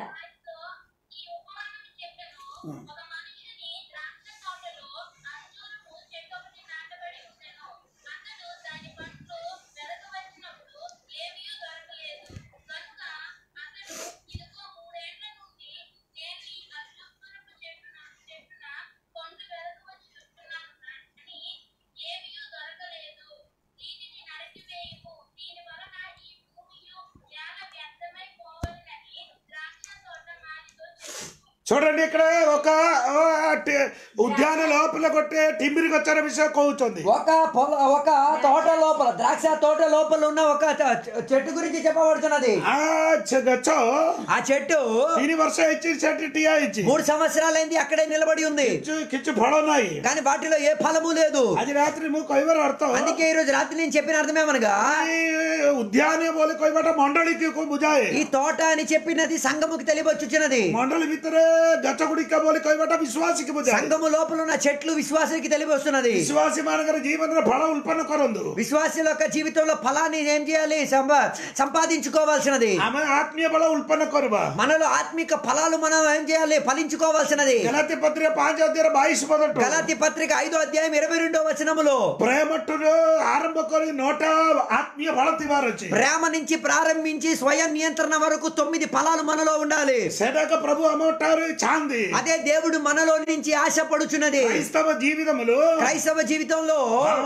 ఈ ఉపమానం చెప్పెను ఒక మనుషుని ద్రాక్ష తోటలో అంజూరపు చెట్టు ఒకటి నాటబడి ఉండెను అతడు దాని పండ్లు వెదకవచ్చినప్పుడు ఏమీ దొరకలేదు కనుక అతడు ఇదిగో మూడేళ్ల నుండి నేను ఈ అంజూరపు చెట్టున చెట్టున పండ్లు వెదకవచ్చుచున్నాను కానీ ఏమీ దొరకలేదు దీనిని నరికివేయము దీని వలన ఈ భూమియు నేల వ్యర్థమైపోవలనని ద్రాక్ష తోట మాలితో చెప్పు చూడండి ఇక్కడ ఒక ఆ, టి- ఉద్యాన లోపల కొట్టే టిమ్మిరి గొచ్చర విషయం కହୁతుంది ఒక పొల ఒక తోట లోపల ద్రాక్ష తోట లోపల ఉన్న ఒక చ- చెట్టు గురించి చెప్పబడుతున్నది ఆ చె- గచ్చ ఆ చెట్టు ତିନି ବର୍ଷ ହେଇଛି ସେଠି ଠିଆ ହେଇଛି మూడు సంవత్సరాలైంది అక్కడే నిలబడి ఉంది କିଛି କିଛି ଫଳ ନାହିଁ కానీ వాటిలో ఏ ఫలము లేదు ଆଜି ରାତିରେ ମୁଁ କହିବାର ଅର୍ଥ అందుకే ఈ రోజు రాత్రి నేను చెప్పిన అర్థమేమనగా ଏଇ ଉଦ୍ୟାନ ବୋଲି କହିବାଟା ମଣ୍ଡଳୀକୁ ବୁଝାଏ ఈ తోట అని చెప్పినది సంఘముకి తెలియవచ్చుచున్నది ମଣ୍ଡଳୀ ଭିତରେ ଗଛ ଗୁଡିକ ବୋଲି କହିବାଟା ବିଶ୍ୱାସୀକୁ ବୁଝାଏ సంఘము లోపల ఉన్న చెట్లు విశ్వాసులకి తెలియవస్తున్నది ବିଶ୍ୱାସୀ ମାନଙ୍କର ଜୀବନରେ ଫଳ ଉତ୍ପନ୍ନ କରନ୍ତୁ విశ్వాసుల యొక్క జీవితంలో ఫలాన్ని ఏం చేయాలి సంపా సంపాదించుకోవాల్సినది ଆମେ ଆତ୍ମୀୟ ଫଳ ଉତ୍ପନ୍ନ କରିବା మనలో ఆత్మిక ఫలాలు మనం ఏం చేయాలి ఫలించుకోవాల్సినది ଗଲାତି ପତ୍ରିକା ପାଞ୍ଚ ଅଧ୍ୟାୟ ବାଇଶ ପଦଠୁ గలాతి పత్రిక ఐదో అధ్యాయం ఇరవై రెండో వచనములో ପ୍ରେମଠୁରୁ ଆରମ୍ଭ କରି ନଅଟା ଆତ୍ମୀୟ ଫଳ ଥିବାର ଅଛି ప్రేమ నుంచి ప్రారంభించి స్వయం నియంత్రణ వరకు తొమ్మిది ఫలాలు మనలో ఉండాలి ସେଟାକ ପ୍ରଭୁ ଆମ ଠାରୁ ଚାହାନ୍ତି అదే దేవుడు మనలో నుంచి ఆశపడుచున్నది క్రైస్తవ జీవితములు క్రైస్తవ జీవితంలో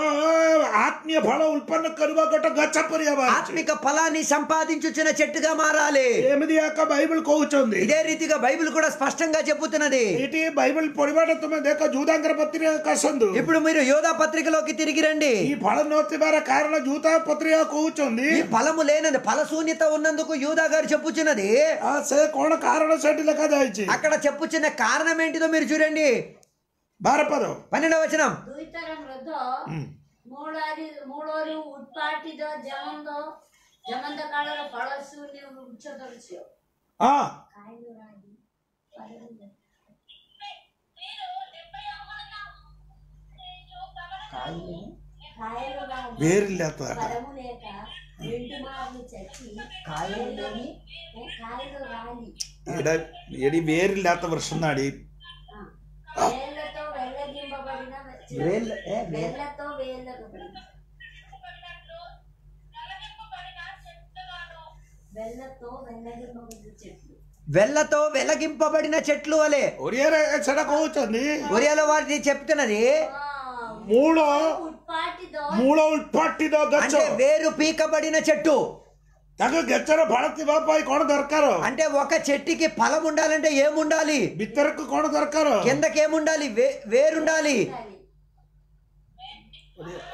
ఆత్మీయ ఫଳ ఉత్పନ୍ନ କରିବା ଗୋଟେ ଗଛ ପରି ହେବା ଅଛି। ఆత్మిక ఫలాన్ని సంపాదించుచున్న చెట్టుగా మారాలి ଏମିତି ଏକ ବାଇବଲ କହୁଛନ୍ତି ఇదే రీతిగా బైబిల్ కూడా స్పష్టంగా చెబుతున్నది ଏଠି ବାଇବଲ ପଢିବାଟା ତୁମେ ଦେଖ ଜୁଦାଙ୍କର ପତ୍ରିକା ଆସନ୍ତୁ ఇప్పుడు మీరు యోధా పత్రికలోకి తిరిగి రండి ఈ ଫଳ ନଥିବାର କାରଣ ଜୁତା ପତ୍ରିକା କହୁଛନ୍ତି ఈ ఫలము లేనందు ఫలశూన్యత ఉన్నందుకు యూదా గారు చెప్పుచున్నది ఆ, ସେ କଣ କାରଣ ସେଠି ଲେଖାଯାଇଛି అక్కడ చెప్పుచున్న కారణం ఏంటిదో మీరు చూడండి ବାର ପଦ పన్నెండవ వచనం ଦୁଇଥର କ୍ରୋଧ ମୂଳରେ ମୂଳରୁ ଉତ୍ପାଟିତ ଜମନ୍ଦ ଜମନ୍ଦ କାଳର ଫଳ ଶୂନ୍ୟ ଉଚ୍ଚ ଦୃଶ୍ୟ ହଁ ଖାଇଲୁ ରାଗି మీరు డెబ్బై అవ్వలుగా ଖାଇଲୁ ରାଗି వేరిల్లేత ఫలము లేక రెండు మార్లు చచ్చి కాయలు లేని కాయలు రాలి ఎడ ఎడి వేరిల్లేత వృక్షం నాడి ఆ, వేళ్ళతో వెళ్ళగింపబడిన చెట్టు. వేళ్ళ- ఏ, వే- వేళ్ళతో వేళ్ళకబడిన నలగింపబడిన చెట్టుగాను వెళ్ళతో వెళ్ళగింపబడిన చెట్లు వెల్లతో వెలగింపబడిన చెట్లు వలె ଓଡ଼ିଆରେ ସେଟା କହୁଛନ୍ତି ఒరియాలో వాటిని చెప్తున్నది ఆ, ମୂଳ ଉତ୍ପାଟିତ ମୂଳ ଉତ୍ପାଟିତ ଗଛ అంటే వేరు పీకబడిన చెట్టు ତାଙ୍କ ଗଛର ଫଳ ଥିବା ପାଇଁ କଣ ଦରକାର అంటే ఒక చెట్టుకి ఫలం ఉండాలంటే ఏముండాలి ଭିତରକୁ କଣ ଦରକାର కిందకి ఏముండాలి వే- వేరుండాలి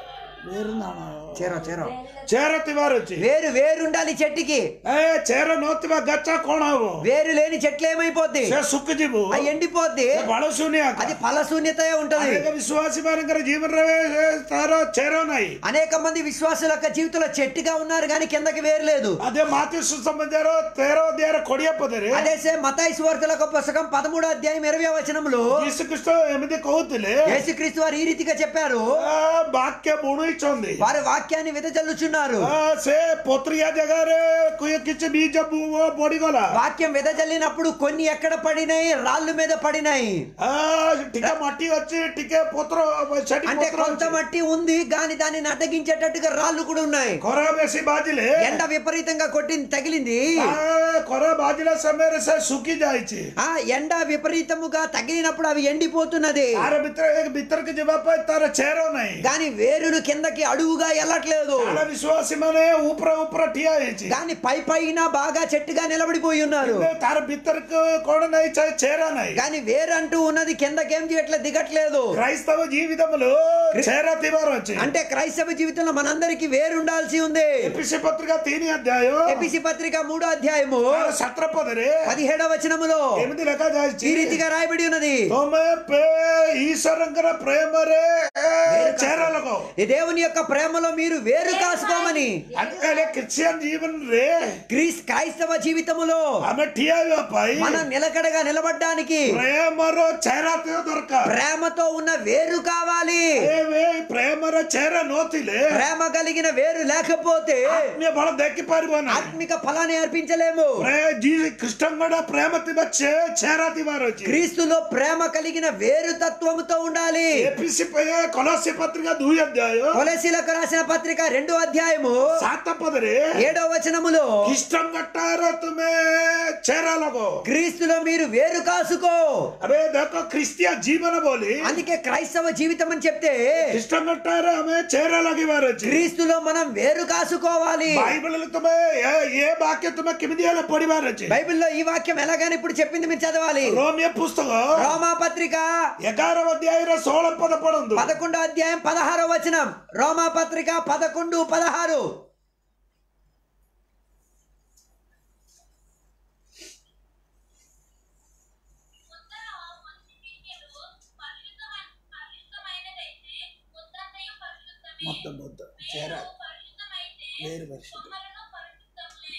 వేరుందానా చేరో చేరో చేర తివారొచ్చి వేరు వేరు ఉండాలి చెట్టుకి ఏ చేర నోతివా గచ్చ కోణావు వేరు లేని చెట్లు ఏమైపోద్ది ସେ ଶୁଖିଯିବୁ అది ఎండిపోద్ది ସେ ବାଳ ଶୂନ୍ୟ అది ఫలశూన్యత ఉంటది ଅନେକ ବିଶ୍ୱାସୀ ମାନଙ୍କର ଜୀବନରେ ଏ, ତାର ଚେର ନାହିଁ అనేక మంది విశ్వాసుల యొక్క జీవితంలో చెట్టుగా ఉన్నారు కానీ కిందకి వేరు లేదు అదే మాతి సుసంబంధారు తేరో అధ్యాయ కొడియ పదରେ అదే సే మతాయి సువార్తల యొక్క పుస్తకం పదమూడో అధ్యాయం ఇరవై వచనంలో ଯୀଶୁଖ୍ରୀଷ୍ଟ ଏମିତି କହୁଥିଲେ యేసుక్రీస్తు వారు ఈ రీతిగా చెప్పారు ଆ, ବାକ୍ୟ ବୁଣୁଇଛନ୍ତି వారి వాక్యాన్ని విదజల్లుచున్నారు ଆ, ସେ ପତ୍ରିଆ ଜାଗାରେ କି- କିଛି ବୀଜ ବୁ- ବଢିଗଲା వాక్యం వెదజల్లినప్పుడు కొన్ని ఎక్కడ పడినాయి రాళ్ళు మీద పడినాయి ଆ, ଟିକେ ମାଟି ଅଛି ଟିକେ ପତ୍ର ସେଠି అంటే ପତ୍ର కొంత ଅଛି మట్టి ఉంది గాని దాన్ని నటగించేటట్టుగా రాళ్ళు కూడా ఉన్నాయి ଖରା ବେଶୀ ବାଜିଲେ ఎండ విపరీతంగా కొట్టింది తగిలింది ଆ, ଖରା ବାଜିଲା ସମୟରେ ସେ ଶୁଖି ଯାଇଛି ఆ ఎండ విపరీతముగా తగిలినప్పుడు అవి ఎండిపోతున్నది ତାର ଭିତରେ ଭିତରକୁ ଯିବା ପାଇଁ ତାର ଚେର ନାହିଁ గాని వేరులు కిందకి అడుగుగా వెళ్ళట్లేదు ତାର ବିଶ୍ୱାସୀ ମାନେ ଉପର ଉପର ଠିଆ ହେଇଛି గాని పై పైన బాగా చెట్టుగా నిలబడిపోయి ఉన్నారు କିନ୍ତୁ ତାର ଭିତରକୁ କଣ ନାହିଁ ଚେ- ଚେର ନାହିଁ గాని వేరంటూ ఉన్నది కిందకేం చేయట్లేదు దిగట్లేదు క్రైస్తవ జీవితంలో చేర ଥିବାର ଅଛି అంటే క్రైస్తవ జీవితంలో మనందరికి వేరు ఉండాల్సి ఉంది ఎపిసి పత్రిక ତିନି అధ్యాయం ఎపిసి పత్రిక మూడో అధ్యాయము ତାର ସତର ପଦରେ పదిహేడవ వచనములో ଏମିତି ଲେଖାଯାଇଛି ఈ రీతిగా రాయబడి ఉన్నది ତମେ ପେ- ଈଶ୍ୱରଙ୍କର ପ୍ରେମରେ ଏ, ଚେର ଲଗାଅ ఈ దేవుని యొక్క ప్రేమలో మీరు వేరు కాసుకోమని ଆଜିକାଲି ଖ୍ରୀଷ୍ଟିଆନ ଜୀବନରେ క్రీస్ క్రైస్తవ జీవితములో ଆମେ ଠିଆ ହେବା ପାଇଁ మనం నిలకడగా నిలబడడానికి ପ୍ରେମର ଚେର ଥିବା ଦରକାର ప్రేమతో ఉన్న వేరు కావాలి ଏ ଏ ପ୍ରେମର ଚେର ନଥିଲେ ప్రేమ కలిగిన వేరు లేకపోతే ଆତ୍ମୀୟ ଫଳ ଦେଖିପାରିବ ନାହିଁ ఆత్మిక ఫలాన్ని అర్పించలేము ପ୍ରେ- ଜୀ- ଖ୍ରୀଷ୍ଟଙ୍କର ପ୍ରେମ ଥିବା ଚେ- ଚେର ଥିବାର ଅଛି క్రీస్తులో ప్రేమ కలిగిన వేరు తత్వముతో ఉండాలి ଏପିସି କଲସି ପତ୍ରିକା ଦୁଇ ଅଧ୍ୟାୟ కొలసీలకు రాసిన పత్రిక రెండో అధ్యాయము ସାତ ପଦରେ ఏడో వచనములో ଖ୍ରୀଷ୍ଟଙ୍କଟାର ତୁମେ ଚେର ଲଗ క్రీస్తులో మీరు వేరు కాసుకో ଆରେ ଦେଖ ଖ୍ରୀଷ୍ଟିଆ ଜୀବନ ବୋଲି అందుకే క్రైస్తవ జీవితం అని చెప్తే ଖ୍ରୀଷ୍ଟଙ୍କଟାରେ ଆମେ ଚେର ଲଗେଇବାର ଅଛି క్రీస్తులో మనం వేరు కాసుకోవాలి ବାଇବଲରେ ତୁମେ ଏ- ଏ ବାକ୍ୟ ତୁମେ କେମିତି ହେଲେ ପଢିବାର ଅଛି బైబిల్లో ఈ వాక్యం ఎలాగని ఇప్పుడు చెప్పింది మీరు చదవాలి రోమియ పుస్తక రోమా పత్రిక ఎగార అధ్యాయ సోళ పద పడందు పదకొండో అధ్యాయం పదహారో వచనం రోమా పత్రిక పదకొండు పదహారు ఉత్తర మనిషి క్రియలు పరిశుద్ధమైన పరిశుద్ధమైనదైతే ఉత్తంతయు పరిశుద్ధమే మొత్తం మొత్తం చేర వేరు పరిశుద్ధమైతే వేరు పరిశుద్ధం కొమ్మలను పరిశుద్ధములే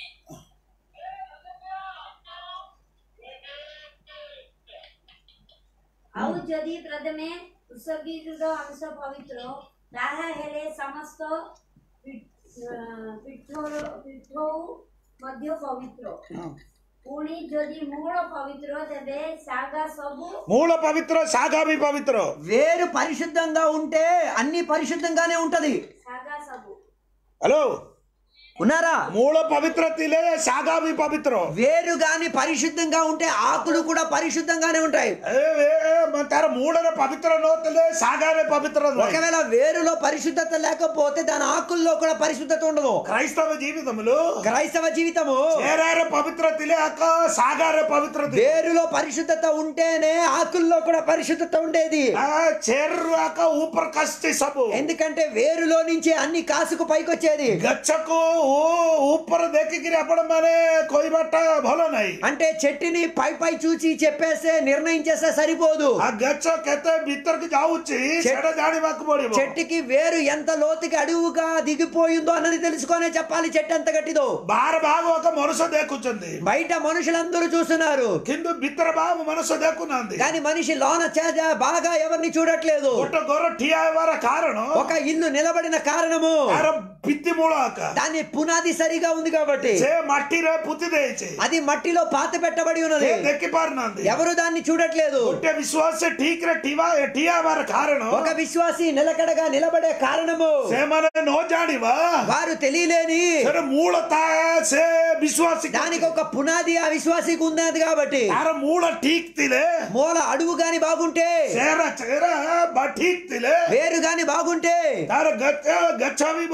ଆଉ ଯଦି ପ୍ରଥମେ ଉତ୍ସର୍ଗୀକୃତ ଅଂଶ ପବିତ୍ର ତାହା ହେଲେ ସମସ୍ତ ପି- ଅ, ପୀଠ ପୀଠ ମଧ୍ୟ ପବିତ୍ର ପୁଣି ଯଦି ମୂଳ ପବିତ୍ର ତେବେ ଶାଗା ସବୁ మూల పవిత్ర సాగా ବି పవిత్ర వేరు పరిశుద్ధంగా ఉంటే అన్ని పరిశుద్ధంగానే ఉంటది ଶାଗା ସବୁ హలో ఉన్నారా మూల పవిత్ర తిలే సాగా ବି పవిత్ర వేరు గాని పరిశుద్ధంగా ఉంటే ఆకులు కూడా పరిశుద్ధంగానే ఉంటాయి ఏ, ఏ, ఏ, మ- ତାର ମୂଳରେ ପବିତ୍ର ନଥିଲେ ସାଗାରେ ପବିତ୍ର ନାହିଁ ఒకవేళ వేరులో పరిశుద్ధత లేకపోతే దాని ఆకుల్లో కూడా పరిశుద్ధత ఉండదు క్రైస్తవ జీవితంలో క్రైస్తవ జీవితము చేరారే పవిత్ర తిలే అక్క సాగారే పవిత్ర తిలే. వేరులో పరిశుద్ధత ఉంటేనే ఆకుల్లో కూడా పరిశుద్ధత ఉండేది ఆ చెర్రు అక్క ఊపర్ కష్టి సబు ఎందుకంటే వేరులో నుంచి అన్ని కాసుకు పైకొచ్చేది గచ్చకు ఊ- ఊపర్ దెక్కికిరి అప్పుడు మనే కొయ్యబట్ట భల ନାହିଁ అంటే చెట్టుని పై పై చూసి చెప్పేస్తే నిర్ణయించేస్తే సరిపోదు ఆ గచ్చ କେତେ ଭିତରକୁ ଯାଉଛି ସେଟା ଜାଣିବାକୁ ପଡିବ చెట్టుకి వేరు ఎంత లోతుకి అడుగుగా దిగిపోయిందో అన్నది తెలుసుకొనే చెప్పాలి చెట్టు ఎంత గట్టిదో ବାହାର ଭାଗ ఒక ମనుଷ୍ୟ ଦେଖୁଛନ୍ତି బయట మనుషులందరూ చూస్తున్నారు କିନ୍ତୁ ଭିତର ଭାଗ ମନୁଷ୍ୟ ଦେଖୁନାହାନ୍ତି కానీ మనిషి లోన చేజ బాగా ఎవరిని చూడట్లేదు ଗୋଟେ ଘର ଠିଆ ହେବାର କାରଣ ఒక ఇల్లు నిలబడిన కారణము ତାର ଭିତ୍ତି ମୂଳ ଆକା దాని పునాది సరిగా ఉంది కాబట్టి ସେ ମାଟିରେ ପୋତି ଦେଇଛି అది మట్టిలో పాత పెట్టబడి ఉన్నది ସେ ଦେଖି ପାରୁନାହାନ୍ତି ఎవరు దాన్ని చూడట్లేదు ଗୋଟେ ବିଶ୍ୱାସ ଠିକ ରେ ଠିଆ ଠିଆ ହେବାର କାରଣ ఒక విశ్వాసి నిలకడగా నిలబడే కారణము ସେମାନେ ନ ଜାଣିବା వారు తెలియలేని ସେର ମୂଳ ତା ସେ ବିଶ୍ୱାସୀ దానికి ఒక పునాది ఆ విశ్వాసికి ఉన్నది కాబట్టి ତାର ମୂଳ ଠିକ ଥିଲେ మూల అడుగు గాని బాగుంటే ଚେହେରା ଚେହେରା ବା ଠିକ ଥିଲେ వేరు గాని బాగుంటే ତାର ଗଛ ଗଛ ବି ବଳ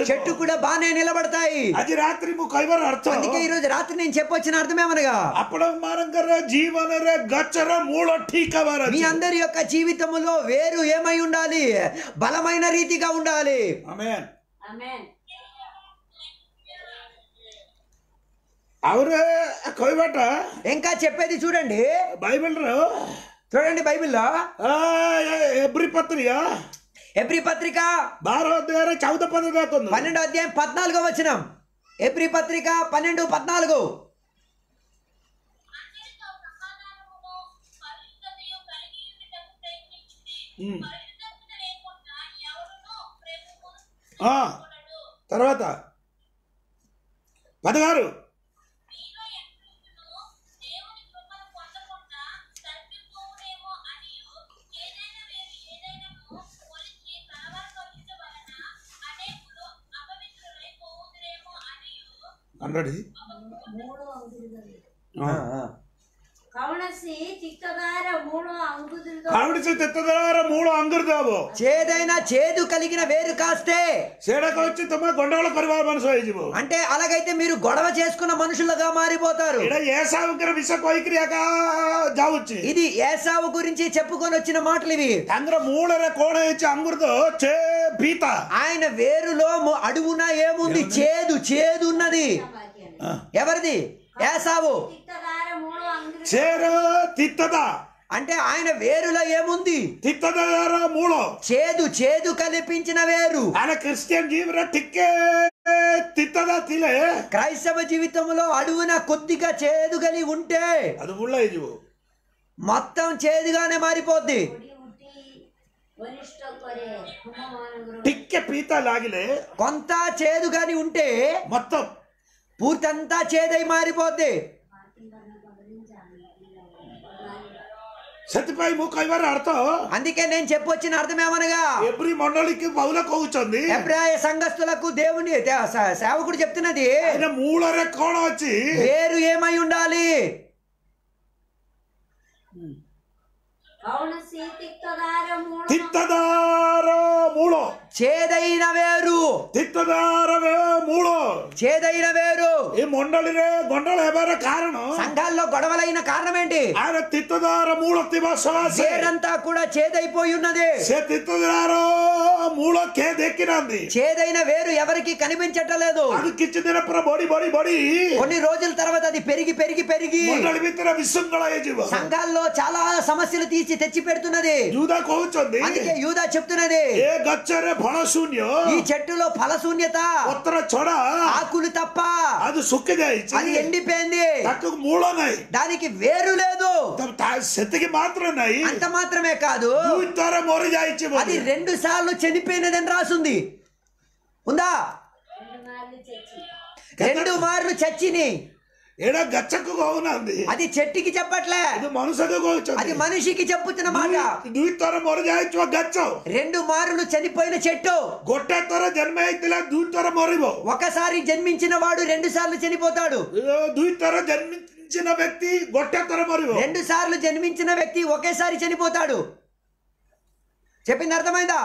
చెట్టు కూడా బానే నిలబడతాయి ଆଜି ରାତ୍ରି ମୁଁ କହିବାର ଅର୍ଥ అందుకే ఈ రోజు రాత్రి నేను చెప్పొచ్చిన అర్థమేమనగా ଆପଣ ମାନଙ୍କର ଜୀବନରେ ଗଛର ମୂଳ ଠିକ ହବାର మీ ଅଛି అందరి యొక్క జీవితములో వేరు ఏమై ఉండాలి బలమైన రీతిగా ఉండాలి Amen. ఆమేన్ ଆହୁରି କହିବାଟା ఇంకా చెప్పేది చూడండి ବାଇବେଲର చూడండి బైబిల్లో ଏବ୍ରି ପତ୍ରିକା ఎబ్రి పత్రిక ବାର ଅଧ୍ୟାୟରେ ଚଉଦ ପଦ ଦେଖନ୍ତୁ పన్నెండు అధ్యాయం పద్నాలుగో వచనం ఎబ్రి పత్రిక పన్నెండు పద్నాలుగు అందరితో సమాధానమును పరిశుద్ధతయు కలిగి ఉండుటకు ప్రయత్నించుడి. ఉమ్. పరిశుద్ధత లేకుండా ఎవరునూ ప్రభువును ఆ, చూడడు. తర్వాత పదహారు మీలో ఎక్కడును దేవుని కృపను పొందకుండా తప్పిపోవునేమో అనియు, ఏదైనా వేరు ఏదైనాను కొలిచి కలవరపరచుట వలన అనేకులు అపవిత్రులై పోవుదురేమో అనియు, హండ్రెడ్ మూడు అంగుళాలు ఆ, ఆ. కవనసి చిక్కగార మూడు అంగుదులతో ఆవిడ తెత్తదార మూడు అంగురుదావు చేదైనా చేదు కలిగిన వేరు కాస్తే ସେଟାକୁ ଅଛି ତମେ ଗଣ୍ଡଗୋଳ କରିବା ମଣିଷ ହେଇଯିବ అంటే అలాగైతే మీరు గొడవ చేసుకున్న మనుషులుగా మారిపోతారు ଏଇଟା ఏసావుଙ୍କର విష କହିକିରି ଏକା ଯାଉଛି ఇది ఏసావు గురించి చెప్పుకొని వచ్చిన మాటలు ఇవి ତାଙ୍କର ମୂଳରେ କଣ ହେଇଛି ଅମୃତ ଚେ ପୀత ఆయన వేరులో ము- అడుగున ఏముంది చేదు చేదు ఉన్నది వాక్యాన్ని ఎవరిది ఏసావు చిక్కగార మూడు అంగుళాలు ଚେର ତିକ୍ତତା అంటే ఆయన వేరులో ఏముంది ତିକ୍ତତାର ମୂଳ చేదు చేదు కల్పించిన వేరు ଆରେ ଖ୍ରୀଷ୍ଟିଆନ ଜୀବନରେ ଟିକେ ତିକ୍ତତା ଥିଲେ క్రైస్తవ జీవితంలో అడుగున కొద్దిగా చేదు కలిగి ఉంటే అది ముళ్ళ ହେଇଯିବ మొత్తం చేదుగానే మారిపోద్ది పొడి ఉట్టి వరిష్ట కొరే కుమ్మమానగురు ଟିକେ ପିତା ଲାଗିଲେ కొంత చేదు గాని ఉంటే మొత్తం పూర్తంతా చేదై మారిపోద్ది ସେଥିପାଇଁ ମୁଁ କହିବାର ଅର୍ଥ అందుకే నేను చెప్పొచ్చిన అర్థమేమనగా ଏଭରି ମଣ୍ଡଳୀକି ପౌଲ କହୁଛନ୍ତି ఎబ్రాయ సంఘస్థులకు దేవుని దే- స- సేవకుడు చెప్తున్నది ఆయన ମୂଳରେ କଣ ଅଛି వేరు ఏమై ఉండాలి కవనసి తిక్కగార మూడు ତିକ୍ତତାର ମୂଳ చేదైన వేరు ତିକ୍ତତାର ବେ- ମୂଳ చేదైన వేరు ଏ ମଣ୍ଡଳୀରେ ଗଣ୍ଡଳ ହେବାର କାରଣ సంఘాల్లో గొడవలైన కారణం ఏంటి ଆର ତିକ୍ତତାର ମୂଳ ଥିବା ସକାଶେ వేరంతా కూడా చేదైపోయి ఉన్నది ସେ ତିକ୍ତତାର ମୂଳ କେ ଦେଖିନାହାନ୍ତି చేదైన వేరు ఎవరికి కనిపించట్లేదు అది କିଛି ଦିନ ପରେ ବଢି ବଢି ବଢି కొన్ని రోజుల తర్వాత అది పెరిగి పెరిగి పెరిగి ମଣ୍ଡଳୀ ଭିତରେ ବିଶୃଙ୍ଖଳ ହେଇଯିବ సంఘాల్లో చాలా సమస్యలు తీసి తెచ్చి పెడుతున్నది ଯୁଦା କହୁଛନ୍ତି అందుకే యూదా చెప్తున్నది ଏ గచ్చରେ ଫଳ ଶୂନ୍ୟ ఈ చెట్టులో ఫలశూన్యత ପତ୍ର ଛଡା ఆకులు తప్ప అది ଶୁଖି ଯାଇଛି అది ఎండిపోయింది ତାକୁ ମୂଳ ନାହିଁ దానికి వేరు లేదు ତ ତା- ସେତିକି ମାତ୍ର ନାହିଁ అంత మాత్రమే కాదు ଦୁଇ ଥର ମରି ଯାଇଛି అది ବୋଲି। రెండు సార్లు చనిపోయినదని రాసుంది ఉందా రెండు మార్లు చచ్చి రెండు మార్లు చచ్చిని ଏଇଟା ଗଛକୁ କହୁନାହାନ୍ତି అది చెట్టుకి చెప్పట్లే ఇది మనుషకు అది କହୁଛନ୍ତି మనిషికి చెప్పుతున్న మాట ଦୁଇ- ଦୁଇ ଥର ମରି ଯାଇଥିବା ଗଛ రెండు మార్లు చనిపోయిన చెట్టు ଗୋଟେ ଥର ଜନ୍ମ ହେଇଥିଲା ଦୁଇ ଥର ମରିବ ఒకసారి జన్మించిన వాడు రెండు సార్లు చనిపోతాడు ଏ ଦୁଇ ଥର ଜନ୍ମିంచిన ବ୍ୟକ୍ତି ଗୋଟେ ଥର ମରିବ రెండు సార్లు జన్మించిన వ్యక్తి ఒకేసారి చనిపోతాడు చెప్పింది అర్థమైందా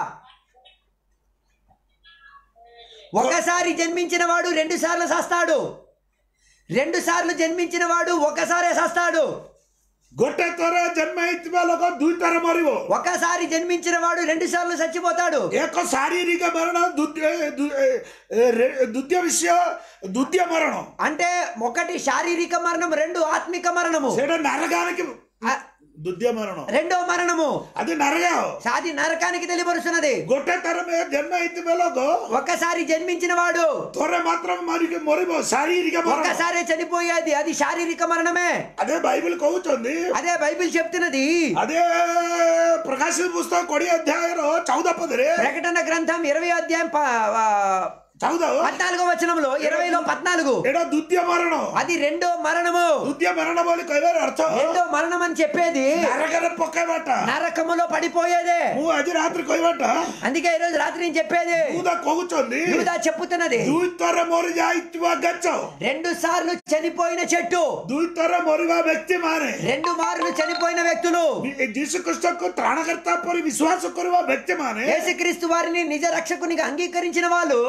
ఒకసారి జన్మించిన వాడు రెండు సార్లు సస్తాడు రెండు సార్లు జన్మించిన వాడు ఒకసారే సస్తాడు ଗୋଟେ ଥର ଜନ୍ମ ହେଇଥିବା ଲୋକ ଦୁଇ ଥର ମରିବ ఒకసారి జన్మించిన వాడు రెండు సార్లు చచ్చిపోతాడు ଏକ ଶାରୀରିକ ମରଣ ଦ୍ୱିତୀୟ ଦ୍ୱି- ଏ- ଏ- ରେ- ଦ୍ୱିତୀୟ ବିଷୟ ଦ୍ୱିତୀୟ ମରଣ అంటే ఒకటి శారీరక మరణం రెండు ఆత్మిక మరణము ସେଇଟା నరకానికి ఆ, ଦ୍ୱିତୀୟ ମରଣ రెండో మరణము అది నరక అది నరకానికి తెలియపరుస్తున్నది ଗୋଟେ ଥର ମେ- ଜନ୍ମ ହେଇଥିବା ଲୋକ ఒకసారి జన్మించిన వాడు ଥରେ ମାତ୍ର ମରିକି ମରିବ ଶାରୀରିକ ମରଣ ఒక్కసారే చనిపోయేది అది శారీరక మరణమే అదే బైబిల్ କହୁଛନ୍ତି అదే బైబిల్ చెప్తున్నది అదే ప్రకాశిత పుస్తకం కొడి అధ్యాయంలో చౌద పదరే ప్రకటన గ్రంథం ఇరవై అధ్యాయం ప- ఆ, చౌద పద్నాలుగో వచనంలో ఇరవైలో పద్నాలుగు ଏଇଟା ଦ୍ୱିତୀୟ ମରଣ అది రెండో మరణము ଦ୍ୱିତୀୟ ମରଣ ବୋଲି କହିବାର ଅର୍ଥ రెండో మరణం అని చెప్పేది నరకରେ ପକେଇବାଟା నరకములో పడిపోయేదే ମୁଁ ଆଜି ରାତିରେ କହିବାଟା అందుకే ఈ రోజు రాత్రి నేను చెప్పేది ମୁଁ ତ କହୁଛନ୍ତି యూదా చెప్పుతున్నది ଦୁଇ ଥର ମରି ଯାଇଥିବା ଗଛ రెండు సార్లు చనిపోయిన చెట్టు ଦୁଇ ଥର ମରିବା ବ୍ୟକ୍ତି ମାନେ రెండు మార్లు చనిపోయిన వ్యక్తులు ଯୀଶୁ ଖ୍ରୀଷ୍ଟକୁ ତ୍ରାଣକର୍ତ୍ତା ପରି ବିଶ୍ୱାସ କରିବା ବ୍ୟକ୍ତି ମାନେ యేసుక్రీస్తు వారిని నిజ రక్షకునిగా అంగీకరించిన వాళ్ళు ସେ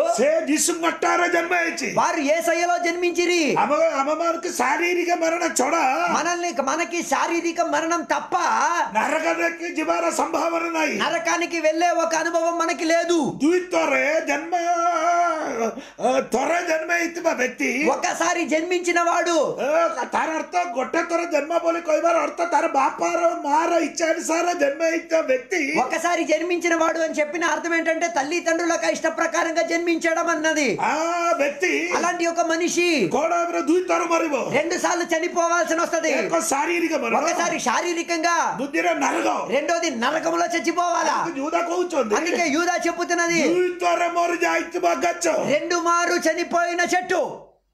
ଯିଶୁ ମଟାର ଜନ୍ମ ହେଇଛି వారు ఏసయ్యలో జన్మించిరి ଆମ ଆମମାନଙ୍କୁ ଶାରୀରିକ ମରଣ ଛଡା మనల్ని మనకి శారీరక మరణం తప్ప ନରକରେ ଯିବାର ସମ୍ଭାବନା ନାହିଁ నరకానికి వెళ్ళే ఒక అనుభవం మనకి లేదు ଦୁଇ ଥରେ ଜନ୍ମ ଅ, ଥରେ ଜନ୍ମ ହେଇଥିବା ବ୍ୟକ୍ତି ఒకసారి జన్మించిన వాడు ଅ, ତାର ଅର୍ଥ ଗୋଟେ ଥର ଜନ୍ମ ବୋଲି କହିବାର ଅର୍ଥ ତାର ବାପାର ମାର ଇଚ୍ଛା ଅନୁସାରେ ଜନ୍ମ ହେଇଥିବା ବ୍ୟକ୍ତି ఒకసారి జన్మించిన వాడు అని చెప్పిన అర్థం ఏంటంటే తల్లిదండ్రులకు ఇష్ట ప్రకారంగా జన్మించడం అన్నది ఆ వ్యక్తి అలాంటి ఒక మనిషి କଣ ଭାବରେ ଦୁଇ ଥର ମରିବ రెండు సార్లు చనిపోవాల్సి వస్తది ଏକ ଶାରୀରିକ ମରଣ ఒకసారి శారీరకంగా ବୁଦ୍ଧିରେ ନରକ రెండోది నరకంలో చచ్చిపోవాలా ଯୁଦା କହୁଛନ୍ତି అందుకే యూదా చెప్పుతున్నది ଦୁଇ ଥର ମରି ଯାଇଥିବା ଗଛ రెండు మారు చనిపోయిన చెట్టు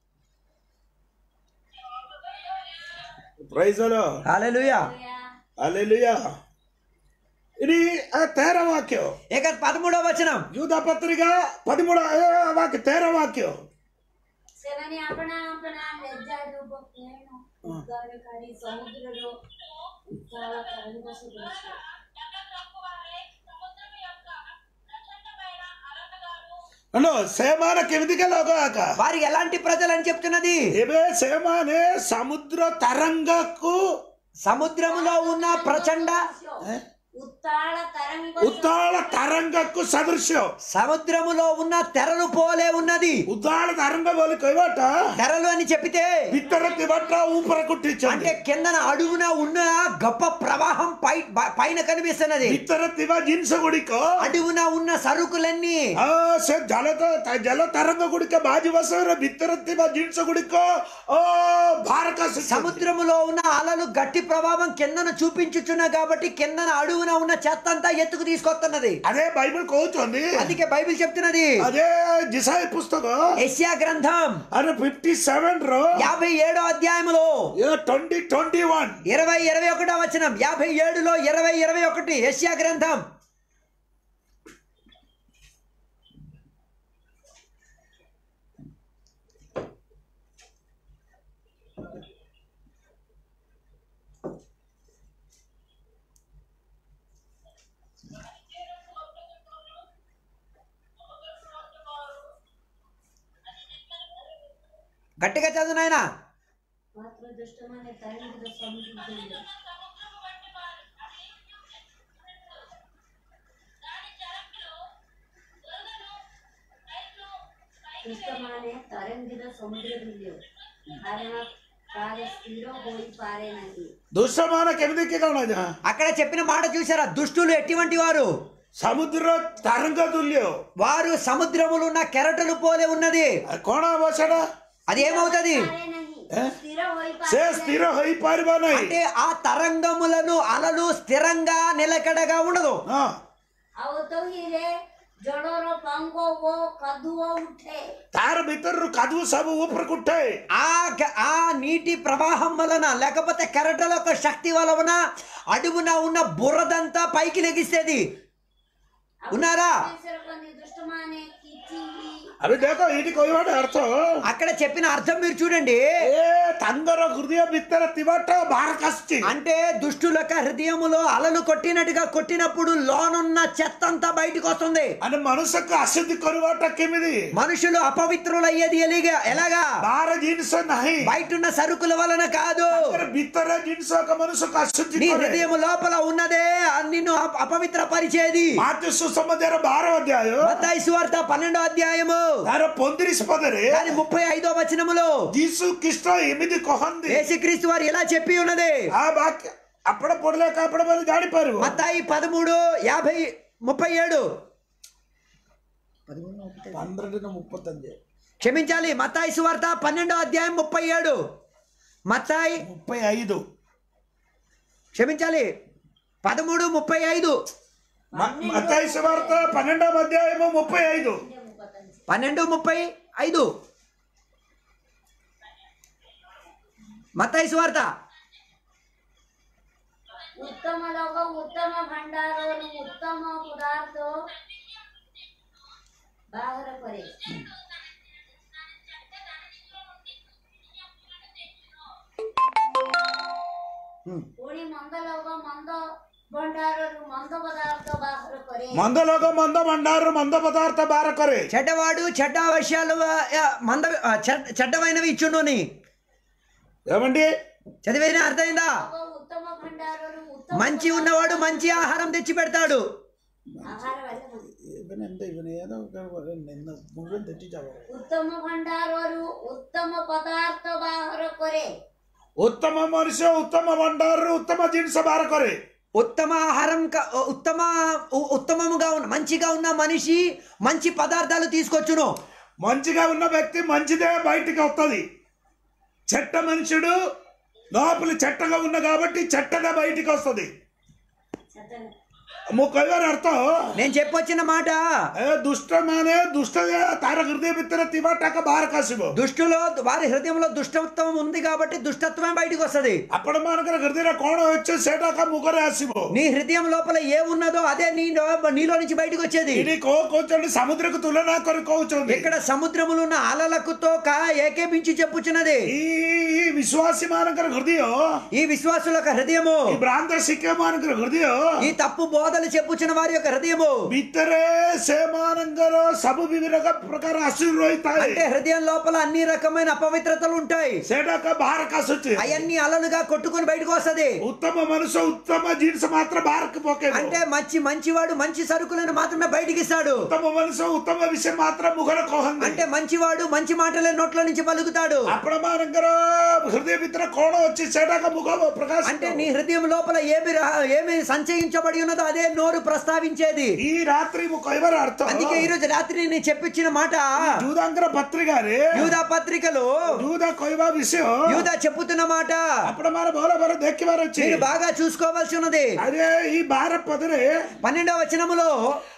ప్రైజ్ హల్లెలూయా అలెలుయా ఇది ఆ తేర వాక్యం ఇక పదమూడవ వచనం యూదా పత్రిక పదమూడు వాక్య తేర వాక్యం ସେମାନେ ଆପଣା ଆପଣା ଲଜ୍ଜା ରୂପ କେଣ ଉଦ୍ଧାରକାରୀ ସମୁଦ୍ରର ଉତ୍ତାଳ ତରଙ୍ଗ ସଦୃଶ గత తక్కువనే సముద్రం యొక్క ప్రచండమైన అలనగాను అన్నో సేమాన కెమిదిగా లోగాక వారు ఎలాంటి ప్రజలు అని చెప్తున్నది ଏବେ ସେମାନେ ସମୁଦ୍ର ତରଙ୍ଗକୁ సముద్రములో ఉన్న ప్రచండ ଉତ୍ତାଳ ତରଙ୍ଗ ଉତ୍ତାଳ ତରଙ୍ଗକୁ ସଦୃଶ୍ୟ సముద్రములో ఉన్న తెరలు పోలే ఉన్నది ଉତ୍ତାଳ ତରଙ୍ଗ ବୋଲି କହିବାଟା తెరలు అని చెప్పితే ଭିତରେ ଥିବାଟା ଉପରକୁ అంటే ଉଠିଛନ୍ତି కిందన అడుగున ఉన్న గొప్ప ప్రవాహం పై బ- పైన కనిపిస్తున్నది ଭିତରେ ଥିବା ଜିନିଷ ଗୁଡ଼ିକ అడుగున ఉన్న సరుకులన్నీ ఆ, ସେ ଜଳ ତ- ଜଳ ତରଙ୍ଗ ଗୁଡ଼ିକ ବାଜି ବସରେ ଭିତରେ ଥିବା ଜିନିଷ ଗୁଡ଼ିକ ଓ ଭାରତ సముద్రములో ఉన్న అలలు గట్టి ప్రభావం కిందన చూపించుచున్నా కాబట్టి కిందన అడుగున ఉన్న చెత్త అంతా ఎత్తుకు తీసుకొస్తున్నది అదే బైబిల్ కହୁଛନ୍ତି అందుకే బైబిల్ చెప్తున్నది అదే జిసాయి పుస్తకం ఎస్యా గ్రంథం అరే ఫిఫ్టీ సెవెన్ రో యాభై ఏడో అధ్యాయములో ట్వంటీ ట్వంటీ వన్ ఇరవై ఇరవై ఒకటో వచనం యాభై ఏడులో ఇరవై ఇరవై ఒకటి యెషయా గ్రంథం గట్టిగా చదువు నాయనా ମାତ୍ର ଦୁଷ୍ଟମାନେ ତରଙ୍ଗିତ ସମୁଦ୍ର సముద్రము వంటి వారు అది దాని చరంలో బురదను రైలు ଦୁଷ୍ଟମାନେ ତରଙ୍ଗିତ ସମୁଦ୍ର ତୁଲ୍ୟ କାରଣ ତାର ସ୍ଥିର ହୋଇପାରେ ନାହିଁ దుష్టమాన కెమిదికి కଣ అక్కడ చెప్పిన మాట చూసారా దుష్టులు ఎటువంటి వారు సముద్ర తరంగ తుల్యం వారు సముద్రములు ఉన్న కెరటలు పోలే ఉన్నది କଣ ହବ ସେଟା అది ఏమవుతుంది ପାରେ ନାହିଁ ଏ? ସ୍ଥିର ହୋଇପାରେ ସେ ନାହିଁ। ସ୍ଥିର ହେଇପାରିବ ନାହିଁ అంటే ఆ తరంగములను అలలు స్థిరంగా నిలకడగా ఉండదు ହଁ ଆଉ ତହିଁରେ ଜଳର ପାଙ୍ଗ ଓ କାଦୁଅ ଉଠେ ତାର ଭିତରରୁ କାଦୁଅ ସବୁ ଉପରକୁ ଉଠେ ఆ గ- ఆ నీటి ప్రవాహం వలన లేకపోతే కెరటల యొక్క శక్తి వలన అడుగున ఉన్న బురదంతా పైకి లెగిస్తేది ଆଉ ఉన్నారా ପରମେଶ୍ୱର କହନ୍ତି, ଦୁଷ୍ଟମାନେ କିଛି అవి ଦେଖ ଏଇଠି କହିବାଟା ଅର୍ଥ అక్కడ చెప్పిన అర్థం మీరు చూడండి ଏ ତାଙ୍କର ହୃଦୟ ଭିତରେ ଥିବାଟା ବାହାରକୁ ଆସୁଛି అంటే దుష్టుల యొక్క హృదయములో అలలు కొట్టినట్టుగా కొట్టినప్పుడు లోనున్న చెత్త అంతా బయటకు వస్తుంది ମାନେ ମନୁଷ୍ୟକୁ ଆଶୁଦ୍ଧି କରିବାଟା କେମିତି మనుషులు అపవిత్రులయ్యేది ఎలాగా ఎలాగా ବାହାର ଜିନିଷ ନାହିଁ బయట ఉన్న సరుకుల వలన కాదు ତାଙ୍କର ଭିତରେ ଜିନିଷ ଏକ ମନୁଷ୍ୟକୁ ଆଶୁଦ୍ଧି నీ କରେ హృదయం లోపల ఉన్నదే అది నిన్ను అప- అపవిత్ర పరిచేది ମାତୃ ସୁସମାଚାର ବାର ଅଧ୍ୟାୟ మత్తాయి సువార్త పన్నెండో అధ్యాయము ତାର ପଇଁତିରିଶ ପଦରେ దాని ముప్పై ఐదో వచనములో ଯୀଶୁ ଖ୍ରୀଷ୍ଟ ଏମିତି କହନ୍ତି యేసుక్రీస్తు వారు ఎలా చెప్పి ఉన్నది ఆ వాక్య ଆପଣ ପଢିଲେ ଆପଣ ମାନେ ଜାଣିପାରିବ మత్తాయి పదమూడు యాభై ముప్పై ఏడు పన్నెండు ముప్పత్తஞ்சு క్షమించాలి మత్తాయి సువార్త పన్నెండో అధ్యాయం ముప్పై ఏడు మత్తాయి ముప్పై ఐదు క్షమించాలి పదమూడు ముప్పై ఐదు మత్తాయి సువార్త పన్నెండవ అధ్యాయము ముప్పై ఐదు పన్నెండు ముప్పై ఐదు మత్తాయి సువార్త ઉત્તમ લોક ઉત્તમ ભંડારો નું ઉત્તમ પદાર્થો બહાર કરે ପୁଣି ମନ୍ଦ ଲୋକ ମନ୍ଦ ଭଣ୍ଡାରରୁ ମନ୍ଦ ପଦାର୍ଥ ବାହାର କରେ మందలోక మంద మండారు మంద పదార్థ బార కొరే చెడ్డవాడు చెడ్డ విషయాలు ఆ, మంద ఆ, చెడ్- చెడ్డమైనవి ఇచ్చుండుని ఏమండి చదివేసిన అర్థమైందా ఉత్తమ భండారରୁ ఉత్తమ మంచి ఉన్నవాడు మంచి ఆహారం తెచ్చి పెడతాడు ఆహారం వల్ల ఇవన్ ఎంత ఇవన్ ఏదో ఒక నిన్న ముగ్గురు తెచ్చిచ్చావు ఉత్తమ భండారରୁ ఉత్తమ పదార్థ బాహర కొరే ఉత్తమ మనిషి ఉత్తమ మండారు ఉత్తమ జినిస బార కొరే ఉత్తమ ఆహారం క- ఉత్తమ ఉ- ఉత్తమముగా ఉన్న మంచిగా ఉన్న మనిషి మంచి పదార్థాలు తీసుకొచ్చును మంచిగా ఉన్న వ్యక్తి మంచిదే బయటికి వస్తుంది చెట్ట మనుషుడు లోపల చెట్టగా ఉన్న కాబట్టి చెట్టగా బయటికి వస్తుంది చక్కగా ముఖ్యంగా అర్థం నేను చెప్పొచ్చిన మాట ఏ దుష్టమానే దుಷ್ಟ తార హృదయ బిత్తర తివాటాక బార కాసిబో దుష్టులో వారి హృదయంలో దుష్టత్వం ఉంది కాబట్టి దుష్టత్వం బయటికి వస్తది అప్పుడు మనకు హృదయ కోణ వచ్చి సేటాక ముగ్గురు ఆసిబో నీ హృదయం లోపల ఏ ఉన్నదో అదే నీ నీలో నుంచి బయటకు వచ్చేది ఇది కో కూర్చోండి సముద్రకు తులనా కొరి కూర్చోండి ఇక్కడ సముద్రములు ఉన్న అలలకుతో కా ఏకేపించి చెప్పుచున్నది ఈ ఈ విశ్వాసి మానకర హృదయం ఈ విశ్వాసుల యొక్క హృదయము ఈ భ్రాంత శిక్ష మానకర హృదయం ఈ తప్పు బోధలు చెప్పుచున్న వారి యొక్క హృదయము ଭିତରେ ସେମାନଙ୍କର ସବୁ ବିଭିନ୍ନ ପ୍ରକାର ଆଶୀର୍ବାଦ ରହିଥାଏ అంటే హృదయం లోపల అన్ని రకమైన అపవిత్రతలు ఉంటాయి ସେଟାକ ବାହାରକୁ ଆସୁଛି అవన్నీ అలలుగా కొట్టుకొని బయటకు వస్తది ଉତ୍ତମ ମନୁଷ୍ୟ ଉତ୍ତମ ଜିନିଷ ମାତ୍ର ବାହାରକୁ ପକେଇବ అంటే మంచి మంచివాడు మంచి సరుకులను మాత్రమే బయటికి ఇస్తాడు ଉତ୍ତମ ମନୁଷ୍ୟ ଉତ୍ତମ ବିଷୟ ମାତ୍ର ମୁଖରେ କହନ୍ତି అంటే మంచివాడు మంచి మాటలే నోట్ల నుంచి పలుకుతాడు ଆପଣ ମାନଙ୍କର ହୃଦୟ ଭିତରେ କଣ ଅଛି ସେଟାକ ମୁଖ ପ୍ରକାଶ అంటే నీ హృదయం లోపల ఏమి రా- ఏమి సంచయించబడి ఉన్నదో అదే నోరు ప్రస్తావించేది ఈ రాత్రి ମୁଁ କହିବାର ଅର୍ଥ అందుకే ఈ రోజు రాత్రి నేను చెప్పించిన మాట ଜୁଦାଙ୍କର ପତ୍ରିକାରେ యూదా పత్రికలో ଜୁଦା କହିବା ବିଷୟ యూదా చెప్పుతున్న మాట ଆପଣ ମାନେ ଭଲ ଭଲ ଦେଖିବାର ଅଛି మీరు బాగా చూసుకోవాల్సి ఉన్నది ଆରେ ఈ ବାର ପଦରେ పన్నెండవ వచనములో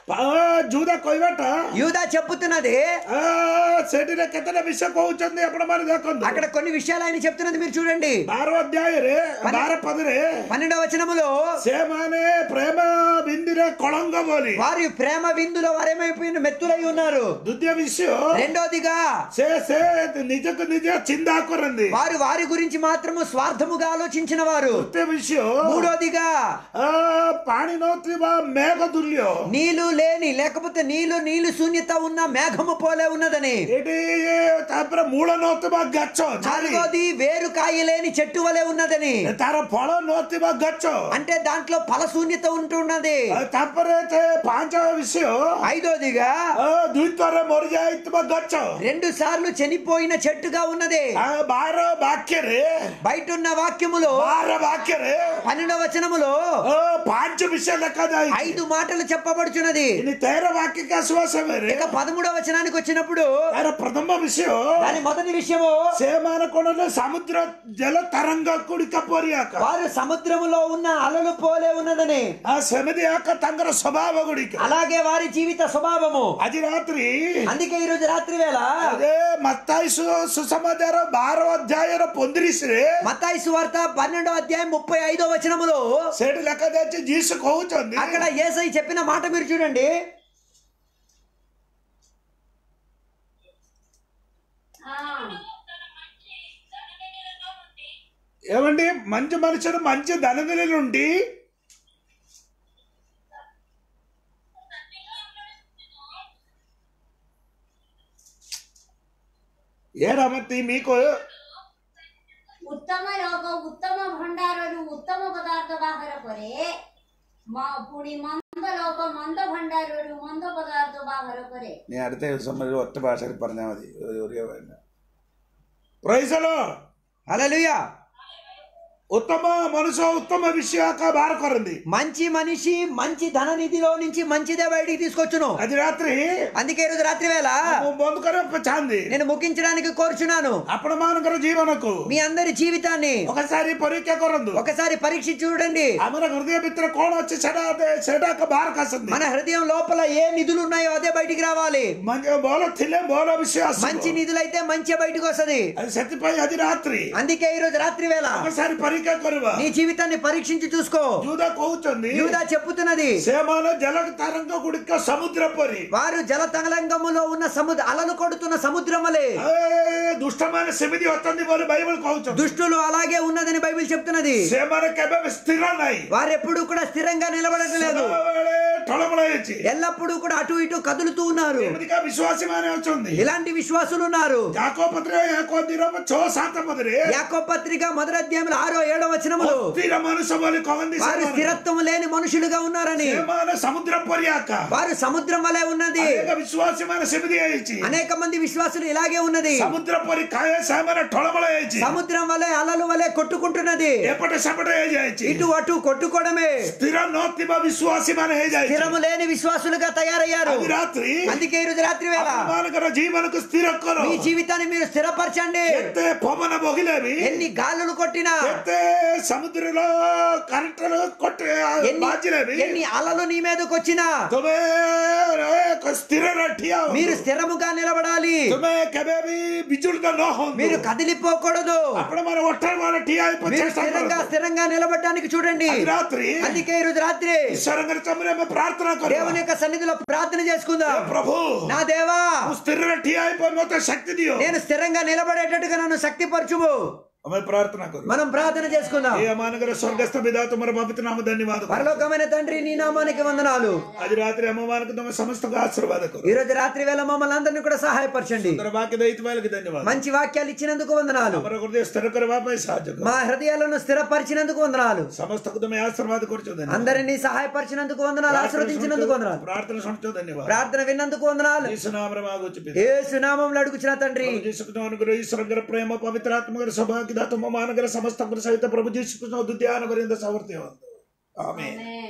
ଜୁଦା କହିବାଟା యూదా చెప్పుతున్నది ଆ, ସେଠିରେ କେତେଟା ବିଷୟ କହୁଛନ୍ତି ଆପଣ ମାନେ ଦେଖନ୍ତୁ అక్కడ కొన్ని విషయాలు ఆయన చెప్తున్నది మీరు చూడండి ବାର ଅଧ୍ୟାୟରେ ବାର ପଦରେ పన్నెండవ వచనములో ସେମାନେ ପ୍ରେମ ବିନ୍ଦୁରେ କଳଙ୍କ ବୋଲି వారి ప్రేమ విందులో వారేమైపోయిన మెత్తులై ఉన్నారు ଦ୍ୱିତୀୟ ବିଷୟ రెండోదిగా ସେ ସେ ନିଜକୁ ନିଜେ ଚିନ୍ତା କରନ୍ତି వారు వారి గురించి మాత్రము స్వార్థముగా ఆలోచించిన వారు ତୃତୀୟ ବିଷୟ మూడోదిగా ଆ, ପାଣି ନଥିବା ମେଘ ତୁଲ୍ୟ నీళ్లు లేని లేకపోతే నీళ్లు నీళ్లు శూన్యత ఉన్న మేఘము పోలే ఉన్నదని ଏଠି ତାପରେ ମୂଳ ନଥିବା ଗଛ ଝାଡ଼ି నాలుగోది వేరు కాయలేని చెట్టు వలె ఉన్నదని ତାର ଫଳ ନଥିବା ଗଛ అంటే దాంట్లో ఫలశూన్యత ఉంటున్నది ଆଉ ତାପରେ ସେ ପାଞ୍ଚ ବିଷୟ ఐదోదిగా ଆ, ଦ୍ୱିତୀୟରେ ମରିଯାଇଥିବା ଗଛ రెండు సార్లు చనిపోయిన చెట్టుగా ఉన్నది ଆ, ବାର ବାକ୍ୟରେ బయట ఉన్న వాక్యములో ବାର ବାକ୍ୟରେ పన్నెండవ వచనములో ଅ, ପାଞ୍ଚ ବିଷୟ ଲେଖାଯାଇଛି ఐదు మాటలు చెప్పబడుచున్నది ଇനി ତେର ବାକ୍ୟକୁ ଆସିବା ସମୟରେ ఇక పదమూడవ వచనానికి వచ్చినప్పుడు ତାର ପ୍ରଥମ ବିଷୟ దాని మొదటి విషయము ସେମାନେ କଣ ନା ସମୁଦ୍ର ଜଳ ତରଙ୍ଗ ଗୁଡ଼ିକ ପରିଆକ వారు సముద్రములో ఉన్న అలలు పోలే ఉన్నదని ଆ, ସେମିତି ଏକ ତାଙ୍କର ସ୍ୱଭାବ ଗୁଡ଼ିକ అలాగే వారి జీవిత స్వభావము ଆଜି ରାତ୍ରି అందుకే ఈ రోజు రాత్రి వేళ అదే మత్తాయి సు- సుసమాచార ବାର ଅଧ୍ୟାୟର ପଇଁତିରିଶରେ మత్తాయి సువార్త పన్నెండో అధ్యాయం ముప్పై ఐదో వచనములో ସେଠି ଲେଖାଯାଇଛି ଯୀଶୁ କହୁଛନ୍ତି అక్కడ ఏసై చెప్పిన మాట మీరు చూడండి ఆ, తన మంచి ధననిధిలో నుండి ఏమండి మంచి మనుషుడు మంచి ధననిధి నుండి ఏ రమతి మీకు ଉତ୍ତମ ଲୋକ ଉତ୍ତମ ଭଣ୍ଡାରରୁ ଉତ୍ତମ ପଦାର୍ଥ ବାହାର କରେ ମ- ପୁଣି ମନ୍ଦ ଲୋକ ମନ୍ଦ ଭଣ୍ଡାରରୁ ମନ୍ଦ ପଦାର୍ଥ ବାହାର କରେ నేను అడిగితే సమ్మరి ఒక్క భాషకి പറഞ്ഞാൽ മതി ഒരു- ഒരു വേണ്ട. ପ୍రైଜలో హల్లెలూయా ఉత్తమ మనుషు ఉత్తమ విషయాక బార కొరంది మంచి మనిషి మంచి ధన నిధిలో నుంచి మంచిదే బయటికి తీసుకొచ్చును అది రాత్రి అందుకే ఈ రోజు రాత్రి వేళ బంద్ కరే చాంది నేను ముగించడానికి కోరుచున్నాను అప్పుడు మానకర జీవనకు మీ అందరి జీవితాన్ని ఒకసారి పరీక్ష కొరందు ఒకసారి పరీక్ష చూడండి ଆମର ହୃଦୟ ଭିତରେ କଣ ଅଛି ସେଟା ସେଟା ବାହାର ଆସନ୍ତି మన హృదయం లోపల ఏ నిధులు ఉన్నాయో అదే బయటికి రావాలి ଭଲ ଥିଲେ ଭଲ ବିଷୟ మంచి ଆସିବ నిధులైతే మంచి బయటకు వస్తది అది ସେଥିପାଇଁ ଆଜି ରାତ୍ରି అందుకే ఈ రోజు రాత్రి వేళ ఒకసారి పరీక్ష ପରୀକ୍ଷା କରିବା నీ జీవితాన్ని పరీక్షించి చూసుకో ଯୁଦା କହୁଛନ୍ତି యూదా చెప్పుతున్నది ସେମାନେ ଜଲ ତରଙ୍ଗ ଗୁଡିକ ସମୁଦ୍ର ପରି వారు జల తగలంగములో ఉన్న సముద్ర అలలు కొడుతున్న సముద్రం వలె ଏ ଦୁଷ୍ଟମାନେ ସେମିତି ଅଛନ୍ତି ବୋଲି ବାଇବଲ କହୁଛନ୍ତି దుష్టులు అలాగే ఉన్నదని బైబిల్ చెప్తున్నది ସେମାନେ କେବେ ବି ସ୍ଥିର ନାହିଁ వారు ఎప్పుడు కూడా స్థిరంగా నిలబడటం లేదు ସଦାବେଳେ ଠଳମଳ ହେଇଛି ఎల్లప్పుడూ కూడా అటు ఇటు కదులుతూ ఉన్నారు ଏମିତିକା ବିଶ୍ୱାସୀ ମାନେ ଅଛନ୍ତି ఇలాంటి విశ్వాసులు ఉన్నారు ଯାକ ପତ୍ର ଏକ ଦିନ ଛଅ ସାତ ପଦରେ యాకో పత్రిక మొదటి అధ్యాయంలో ఆరో ఏడో వచనములు ଅସ୍ଥିର ମନୁଷ୍ୟ ବୋଲି କହନ୍ତି వారు ସେମାନେ స్థిరత్వం లేని మనుషులుగా ఉన్నారని ସେମାନେ ସମୁଦ୍ର ପରି ଆକା వారు సముద్రం వలె ఉన్నది ଅନେକ ବିଶ୍ୱାସୀ ମାନେ ସେମିତି ହେଇଛି అనేక మంది విశ్వాసులు ఇలాగే ఉన్నది ସମୁଦ୍ର ପରି ଖାଏ ସେମାନେ ଠଳମଳ ହେଇଛି సముద్రం వలె అలలు వలె కొట్టుకుంటున్నది ଏପଟେ ସେପଟେ ହେଇଯାଇଛି ఇటు అటు కొట్టుకోవడమే ସ୍ଥିର ନଥିବା ବିଶ୍ୱାସୀ ମାନେ ହେଇଯାଇଛି స్థిరము లేని విశ్వాసులుగా తయారయ్యారు ଆଜି ରାତ୍ରି అందుకే ఈ రోజు రాత్రి వేళ ଆପଣମାନଙ୍କର ଜୀବନକୁ ସ୍ଥିର କର మీ జీవితాన్ని మీరు స్థిరపరచండి କେତେ ପବନ ବହିଲେ ବି ఎన్ని గాలులు కొట్టినా କେତେ ସମୁଦ୍ରର କରେଣ୍ଟର କଟେ ఎన్ని ବାଜିଲେ ବି ఎన్ని అలలు నీ మీదకి వచ్చినా ତୁମେ ଏକ ସ୍ଥିରରେ ଠିଆ ହୁଅ। మీరు స్థిరముగా నిలబడాలి ତୁମେ କେବେ ବି ବିଚଳିତ ନ మీరు ହୁଅନ୍ତୁ కదిలిపోకూడదు ଆପଣ ମାନେ ଅଠର ମାନେ ଠିଆ ହେଇ మీరు ଚେଷ୍ଟା స్థిరంగా କରନ୍ତୁ స్థిరంగా నిలబడడానికి చూడండి ଆଜି ରାତ୍ରି అందుకే ఈ రోజు రాత్రి ଈଶ୍ୱରଙ୍କର ଚମରେ ଆମେ ପ୍ରାର୍ଥନା କରିବା దేవుని యొక్క సన్నిధిలో ప్రార్థన చేసుకుందాం ହେ ପ୍ରଭୁ నా దేవా ମୁଁ ସ୍ଥିରରେ ଠିଆ ହେଇ ମତେ ଶକ୍ତି ଦିଅ నేను స్థిరంగా నిలబడేటట్టుగా నన్ను శక్తిపరచుము ଆମେ ପ୍ରାର୍ଥନା କରୁ మనం ప్రార్థన చేసుకుందాం ଏ ଆମମାନଙ୍କର ସ୍ୱର୍ଗସ୍ଥ ବିଧା ତୁମର ପବିତ୍ର ନାମ ଧନ୍ୟବାଦ କରୁ। పరలోకమైన తండ్రి నీ నామానికి వందనాలు ଆଜି ରାତିରେ ଆମମାନଙ୍କୁ ତମେ ସମସ୍ତଙ୍କୁ ଆଶୀର୍ବାଦ କର ఈ రోజు రాత్రి వేళ మమ్మల్ని అందరినీ కూడా సహాయపరచండి ସୁନ୍ଦର ବାକ୍ୟ ଦେଇଥିବା ଲାଗି ଧନ୍ୟବାଦ మంచి వాక్యాలు ఇచ్చినందుకు వందనాలు ଆମର ହୃଦୟ ସ୍ଥିର କରିବା ପାଇଁ ସାହାଯ୍ୟ କର మా హృదయాలను స్థిరపరిచినందుకు వందనాలు ସମସ୍ତଙ୍କୁ ତମେ ଆଶୀର୍ବାଦ କରୁଛ ଧନ୍ୟବାଦ అందరినీ సహాయపరిచినందుకు వందనాలు ఆశీర్వదించినందుకు వందనాలు ପ୍ରାର୍ଥନା ଶୁଣୁଛ ଧନ୍ୟବାଦ ప్రార్థన పిన్నందుకు వందనాలు ଯୀଶୁ ନାମରେ ମାଗୁଛି ପିତା ఏ సునామంలో అడుగుచిన తండ్రి ପ୍ରଭୁ ଯୀଶୁ କୃଷ୍ଣ ଅନୁଗ୍ରହ ଈଶ୍ୱରଙ୍କର ପ୍ରେମ ପବିତ୍ର ଆତ୍ମଙ୍କର ସୌଭାଗ୍ୟତା ତୁମ ମାନଙ୍କର ସମସ୍ତଙ୍କର ସହିତ ପ୍ରଭୁ ଯୀଶୁ କୃଷ୍ଣ ଦ୍ୱିତୀୟ ଆନ ପର୍ଯ୍ୟନ୍ତ ସମର୍ଥ୍ୟ ହୁଅନ୍ତୁ ଆମେନ୍ Amen.